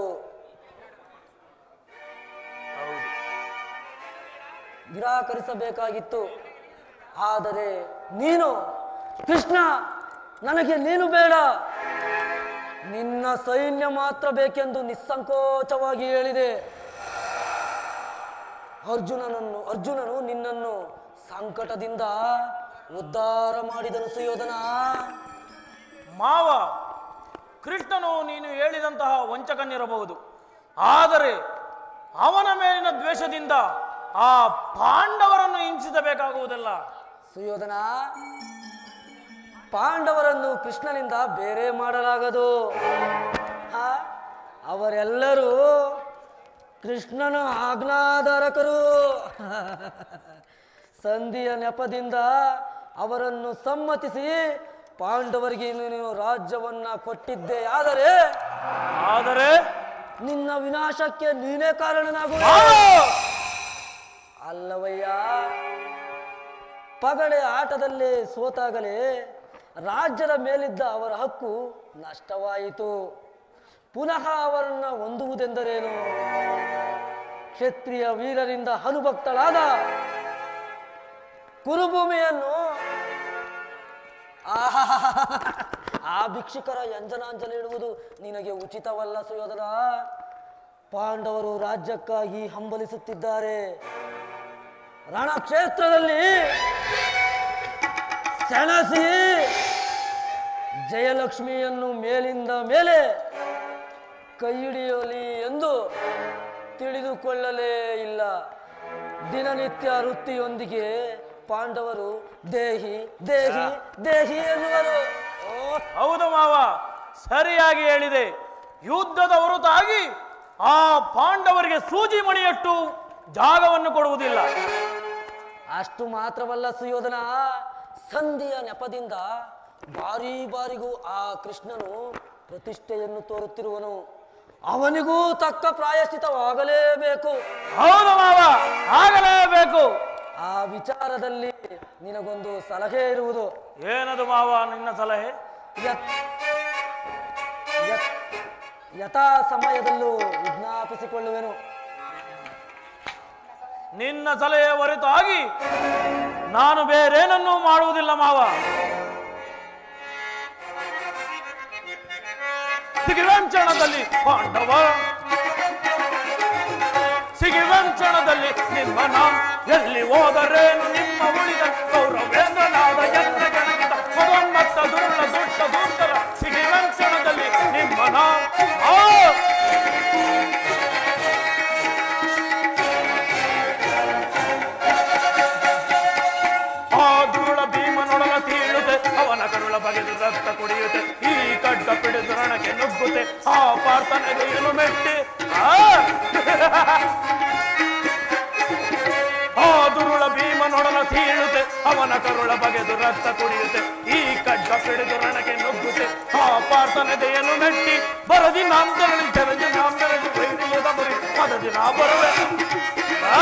ಹೌದು ನಿರಾಕರಿಸಬೇಕಾಗಿತ್ತು ಆದರೆ ನೀನು ಕೃಷ್ಣ ನನಗೆ ನೀನು ಬೇಡ ನಿನ್ನ ಸೈನ್ಯ ಮಾತ್ರ ಬೇಕೆಂದು ನಿಸ್ಸಂಕೋಚವಾಗಿ ಹೇಳಿದೆ ಅರ್ಜುನನನ್ನು ಅರ್ಜುನನು ನಿನ್ನನ್ನು ಸಂಕಟದಿಂದ ಉದ್ಧಾರ ಮಾಡಿದನು ಸುಯೋಧನ ಮಾವ ಕೃಷ್ಣನು ನೀನು ಹೇಳಿದಂತಹ ವಂಚಕನಿರಬಹುದು ಆದರೆ ಅವನ ಮೇಲಿನ ದ್ವೇಷದಿಂದ ಆ ಪಾಂಡವರನ್ನು ಹಿಂಸಿಸಬೇಕಾಗುವುದಲ್ಲ ಸುಯೋಧನ ಪಾಂಡವರನ್ನು ಕೃಷ್ಣನಿಂದ ಬೇರೆ ಮಾಡಲಾಗದು ಆ, ಅವರೆಲ್ಲರೂ ಕೃಷ್ಣನ ಆಜ್ಞಾಧಾರಕರು ಸಂಧಿಯ ನೆಪದಿಂದ ಅವರನ್ನು ಸಮ್ಮತಿಸಿ ಪಾಂಡವರಿಗೆ ನೀನು ರಾಜ್ಯವನ್ನ ಕೊಟ್ಟಿದ್ದೆ ಆದರೆ ಆದರೆ ನಿನ್ನ ವಿನಾಶಕ್ಕೆ ನೀನೇ ಕಾರಣನಾಗುವ ಮಾವ! ಅಲ್ಲವಯ್ಯ ಪಗಡೆ ಆಟದಲ್ಲಿ ಸೋತಾಗಲೇ ರಾಜ್ಯದ ಮೇಲಿದ್ದ ಅವರ ಹಕ್ಕು ನಷ್ಟವಾಯಿತು ಪುನಃ ಅವರನ್ನ ಹೊಂದುವುದೆಂದರೇನು ಕ್ಷತ್ರಿಯ ವೀರರಿಂದ ಹನುಭಕ್ತಳಾದ ಕುರುಭೂಮಿಯನ್ನು ಆಹಾಹಾಹಾ. ಆ ಭಿಕ್ಷುಕರ ಯಂಜನಾಂಜಲಿ ಇಡುವುದು ನಿನಗೆ ಉಚಿತವಲ್ಲ ಸುಯೋಧನ ಪಾಂಡವರು ರಾಜ್ಯಕ್ಕಾಗಿ ಹಂಬಲಿಸುತ್ತಿದ್ದಾರೆ ರಣಕ್ಷೇತ್ರದಲ್ಲಿ ಸೆಣಸಿ ಜಯಲಕ್ಷ್ಮಿಯನ್ನು ಮೇಲಿಂದ ಮೇಲೆ ಕೈ ಹಿಡಿಯಲಿ ಎಂದು ತಿಳಿದುಕೊಳ್ಳಲೇ ಇಲ್ಲ ದಿನನಿತ್ಯ ವೃತ್ತಿಯೊಂದಿಗೆ ಪಾಂಡವರು ದೇಹಿ ದೇಹಿ ದೇಹಿ ಎನ್ನುವರು ಓ ಹೌದು ಮಾವ ಸರಿಯಾಗಿ ಹೇಳಿದೆ ಯುದ್ಧದ ಹೊರತಾಗಿ ಆ ಪಾಂಡವರಿಗೆ ಸೂಜಿ ಮಣಿಯಟ್ಟು ಜಾಗವನ್ನು ಕೊಡುವುದಿಲ್ಲ ಅಷ್ಟು ಮಾತ್ರವಲ್ಲ ಸುಯೋಧನ ಸಂಧಿಯ ನೆಪದಿಂದ ಬಾರಿ ಬಾರಿಗೂ ಆ ಕೃಷ್ಣನು ಪ್ರತಿಷ್ಠೆಯನ್ನು ತೋರುತ್ತಿರುವನು ಅವನಿಗೂ ತಕ್ಕ ಪ್ರಾಯಶ್ಚಿತವಾಗಲೇಬೇಕು ಹೌದು ಮಾವ ಆಗಲೇಬೇಕು ಆ ವಿಚಾರದಲ್ಲಿ ನಿನಗೊಂದು ಸಲಹೆ ಇರುವುದು ಏನದು ಮಾವ ನಿನ್ನ ಸಲಹೆ ಯತ್- ಯತ್- ಯಥಾ ಸಮಯದಲ್ಲೂ ವಿಜ್ಞಾಪಿಸಿಕೊಳ್ಳುವೆನು ನಿನ್ನ ಸಲಹೆ ಹೊರತಾಗಿ ನಾನು ಬೇರೇನನ್ನೂ ಮಾಡುವುದಿಲ್ಲ ಮಾವ ಸಿಗಿವಂಚಣದಲ್ಲಿ ಪಾಂಡವ ಸಿಗಿವಂಚಣದಲ್ಲಿ ನಿಮ್ಮ ನಾಮ ಎಲ್ಲಿ ಹೋದರೇನು ನಿಮ್ಮ ಉಳಿದ ಗೌರವೇಂದ್ರನಾದ ಎಲ್ಲ ಗಣಕದ ಮದೋನ್ಮತ್ತ ದುರುಳ ದುಷ್ಟ ದುಷ್ಟರ ಸಿಗಿವಂಚಣದಲ್ಲಿ ನಿಮ್ಮ ನಾಮ ಆ ಆ ದುರುಳ ಭೀಮನೊಡಲ ತೀಳುತ್ತೆ ಅವನ ಕರುಳ ಬಗೆದು ರಕ್ತ ಕುಡಿಯುತ್ತೆ ಈ ಕಡ್ಡ ಪಿಡಿದು ರಣಕ್ಕೆ ನುಗ್ಗುತ್ತೆ ಆ ಪಾರ್ಥನೆಗೆ ಏನು ಮೆಟ್ಟಿ ಆ! ಆ ದುರುಳ ಭೀಮನೊಡಲ ತೀಳುತ್ತೆ ಅವನ ಕರುಳ ಬಗೆದು ರಕ್ತ ಕುಡಿಯುತ್ತೆ ಈ ಕಡ್ಡ ಪಿಡಿದು ರಣಕ್ಕೆ ನುಗ್ಗುತ್ತೆ ಆ ಪಾರ್ಥನೆದೆಯನ್ನು ಮೆಟ್ಟಿ ಬರದಿ ನಾಮದಲ್ಲಿ ತೆರೆದು ನಾಮದಲ್ಲಿ ವೈರಿಯದ ಬರಿ ಮದದಿ ನಾ ಬರುವೆ ಆ!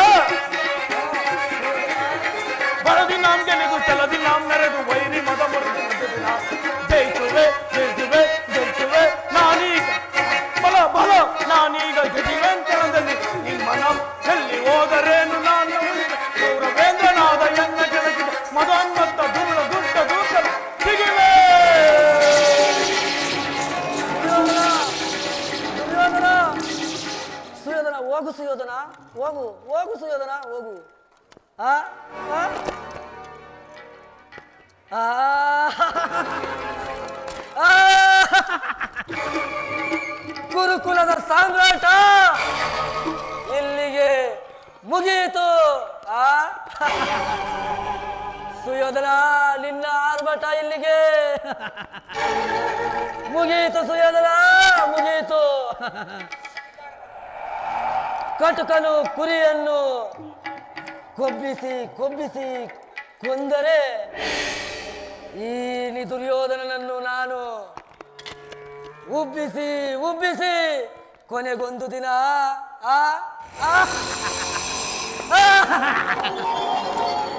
ಬರದಿ ನಾಮ್ ಗೆಲೆದು ಚಲದಿ ನಾಮ್ ನೆರೆದು ವೈರಿ ಮದ ಮುರಿದು ಮುಗಿದು ನಾ ಜಯಿಸುವೆ ಜಯಿಸುವೆ ಜಯಿಸುವೆ ನಾನೀಗ ಬಲ ಬಲ ನಾನೀಗ ಜಜಿವಂತನದಲ್ಲಿ ನಿಮ್ಮ ನಮ್ ಎಲ್ಲಿ ಹೋದರೇನು ನಾನು ಉಳಿದ ಗೌರವೇಂದ್ರನಾದ ಎನ್ನ ಕೆಳಗಿದ ಮದೋನ್ಮತ್ತ ದುರುಳ ದುಷ್ಟ ದೂತ ಸಿಗಿವೆ ಸುಯೋಧನ ಸುಯೋಧನ ಹೋಗು ಸುಯೋಧನ ಹೋಗು ಹೋಗು ಸುಯೋಧನ ಹೋಗು ಆ ಆ? ಆ ಆ! ಗುರುಕುಲದ ಸಾಮ್ರಾಟ ಇಲ್ಲಿಗೆ ಮುಗಿಯಿತು ಆ ಸುಯೋಧನ ನಿನ್ನ ಆರ್ಭಟ ಇಲ್ಲಿಗೆ ಮುಗಿಯಿತು ಸುಯೋಧನ ಮುಗಿಯಿತು ಕಟುಕನು ಕುರಿಯನ್ನು ಕೊಬ್ಬಿಸಿ ಕೊಬ್ಬಿಸಿ ಕೊಂದರೆ ಈ ನಿ ದುರ್ಯೋಧನನನ್ನು ನಾನು ಉಬ್ಬಿಸಿ ಉಬ್ಬಿಸಿ ಕೊನೆಗೊಂದು ದಿನ ಆ ಆ ಆ!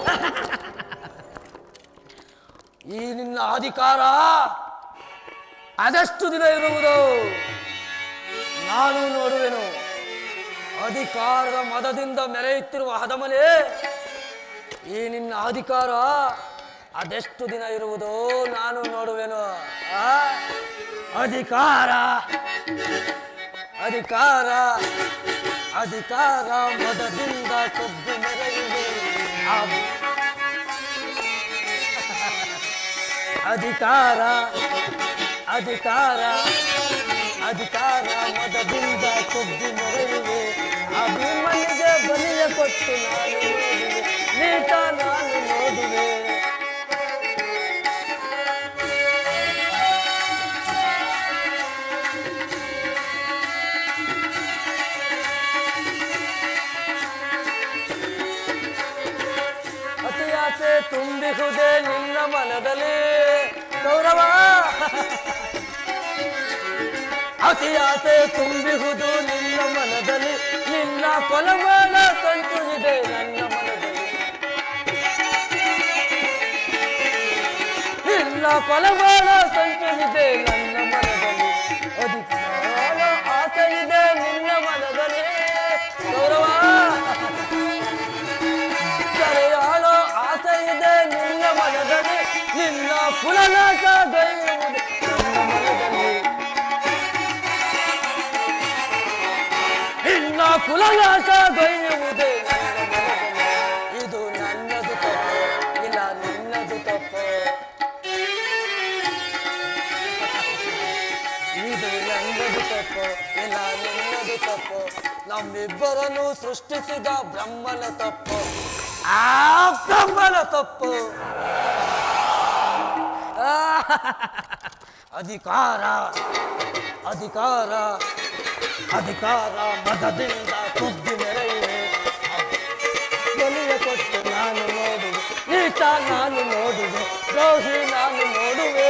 ಈ ನಿನ್ನ ಅಧಿಕಾರ ಅದೆಷ್ಟು ದಿನ ಇರುವುದು ನಾನು ನೋಡುವೆನು ಅಧಿಕಾರದ ಮದದಿಂದ ಮೆರೆಯುತ್ತಿರುವ ಹದಮನೆ ಈ ನಿನ್ನ ಅಧಿಕಾರ ಅದೆಷ್ಟು ದಿನ ಇರುವುದೋ ನಾನು ನೋಡುವೆನು ಆ? ಅಧಿಕಾರ ಅಧಿಕಾರ ಅಧಿಕಾರ ಮದದಿಂದ ಕೊಬ್ಬು ಮೆರೆಯುವೆ ಆ ಅಧಿಕಾರ ಅಧಿಕಾರ ಅಧಿಕಾರ ಮದದಿಂದ ಕೊಬ್ಬು ಮೆರೆಯುವೆ ಅಭಿಮನಿಗೆ ಬಲಿಯ ಕೊಟ್ಟು ನಾನು ನೋಡುವೆ ನೀಟ ನಾನು ನೋಡುವೆ ಅತಿಯಾಸೆ ತುಂಬಿಹುದೇ ನಿನ್ನ ಮನದಲ್ಲಿ ಗೌರವ ಅತಿಯಾಸೆ ತುಂಬಿಹುದು ನಿನ್ನ ಮನದಲ್ಲಿ ನಿನ್ನ ಕೊಲಮಾನ ಕಂಟು ಇದೆ ನನ್ನ ಮನದಲ್ಲಿ ನಿನ್ನ ಕೊಲಮಾನ ಕಂಟು ಇದೆ ನನ್ನ ಮನದಲ್ಲಿ ಅಧಿಕಾರ ಆಸೆ ಇದೆ ನಿನ್ನ ಮನದಲ್ಲಿ ಗೌರವ ಕರೆಯಾಳೋ ಆಸೆ ಇದೆ ನಿನ್ನ ಮನದಲ್ಲಿ ನಿನ್ನ ಕುಲನಾಶ ಗೈಯುವುದು ನನ್ನ ಮನದಲ್ಲಿ ನಿನ್ನ ಕುಲನಾಶ ಗೈಯುವುದೇ ನನ್ನ ಮನದಲ್ಲಿ ಇದು ನನ್ನದು ತಪ್ಪು ಇಲ್ಲ ನಿನ್ನದು ತಪ್ಪು ಇದು ನನ್ನದು ತಪ್ಪು ಇಲ್ಲ ನಿನ್ನದು ತಪ್ಪು ನಮ್ಮಿಬ್ಬರನ್ನು ಸೃಷ್ಟಿಸಿದ ಬ್ರಹ್ಮನ ತಪ್ಪು ಆ ಬ್ರಹ್ಮನ ತಪ್ಪು ಆ, ಅಧಿಕಾರ ಅಧಿಕಾರ ಅಧಿಕಾರ ಮದದಿಂದ ಕುಗ್ಗಿ ಮೆರೆಯುವೆ ಬಲಿಯ ಕೊಟ್ಟು ನಾನು ನೋಡುವೆ ನೀಟ ನಾನು ನೋಡುವೆ ದ್ರೋಹಿ ನಾನು ನೋಡುವೆ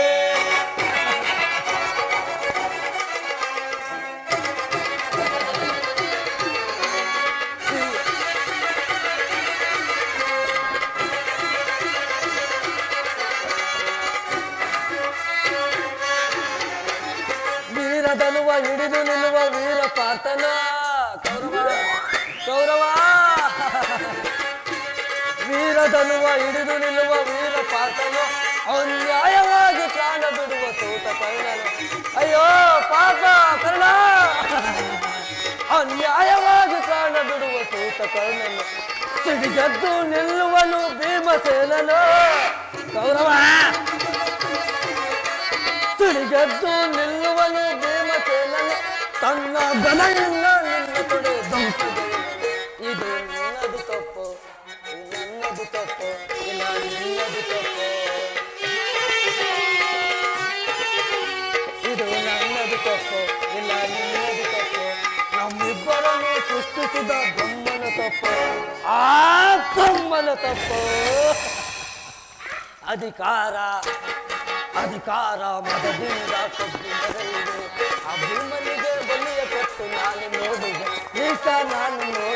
ವೀರದನುವ ಹಿಡಿದು ನಿಲ್ಲುವ ವೀರ ಪಾರ್ಥನ ಕೌರವ ಕೌರವ ವೀರದನುವ ಹಿಡಿದು ನಿಲ್ಲುವ ವೀರ ಪಾರ್ಥನು ಅನ್ಯಾಯವಾಗಿ ಪ್ರಾಣ ಬಿಡುವ ಸೂತ ಕರ್ಣನು ಅಯ್ಯೋ ಪಾಪ ಕರ್ಣ ಅನ್ಯಾಯವಾಗಿ ಪ್ರಾಣ ಬಿಡುವ ಸೂತ ಕರ್ಣನು ಸಿಡಿಗೆದ್ದು ನಿಲ್ಲುವನು ಭೀಮಸೇನನು ಕೌರವ ತಿರುಗೆದ್ದು ನಿಲ್ಲುವನು ಭೀಮಸೇನನು ತನ್ನ ಬಲದಿಂದ ನಿನ್ನ ತೊಡೆ ದಂಪಿದನು ಇದು ನನ್ನದು ತಪ್ಪು ಇದು ನನ್ನದು ತಪ್ಪು ಇಲ್ಲ ನಿನ್ನದು ತಪ್ಪು ಇದು ನನ್ನದು ತಪ್ಪು ಇಲ್ಲ ನಿನ್ನದು ತಪ್ಪು ನಮ್ಮಿಬ್ಬರನ್ನು ಸೃಷ್ಟಿಸಿದ ಬ್ರಹ್ಮನ ತಪ್ಪು ಆ ಬ್ರಹ್ಮನ ತಪ್ಪು ಅಧಿಕಾರ ಅಧಿಕಾರ ಮದದಿಂದ ಕೊಟ್ಟು ಬರಲಿದೆ ಅಭಿಮನಿಗೆ ಬಲಿಯ ಕೊಟ್ಟು ನಾನು ನೋಡುವೆ ಈತ ನಾನು ನೋಡುವೆ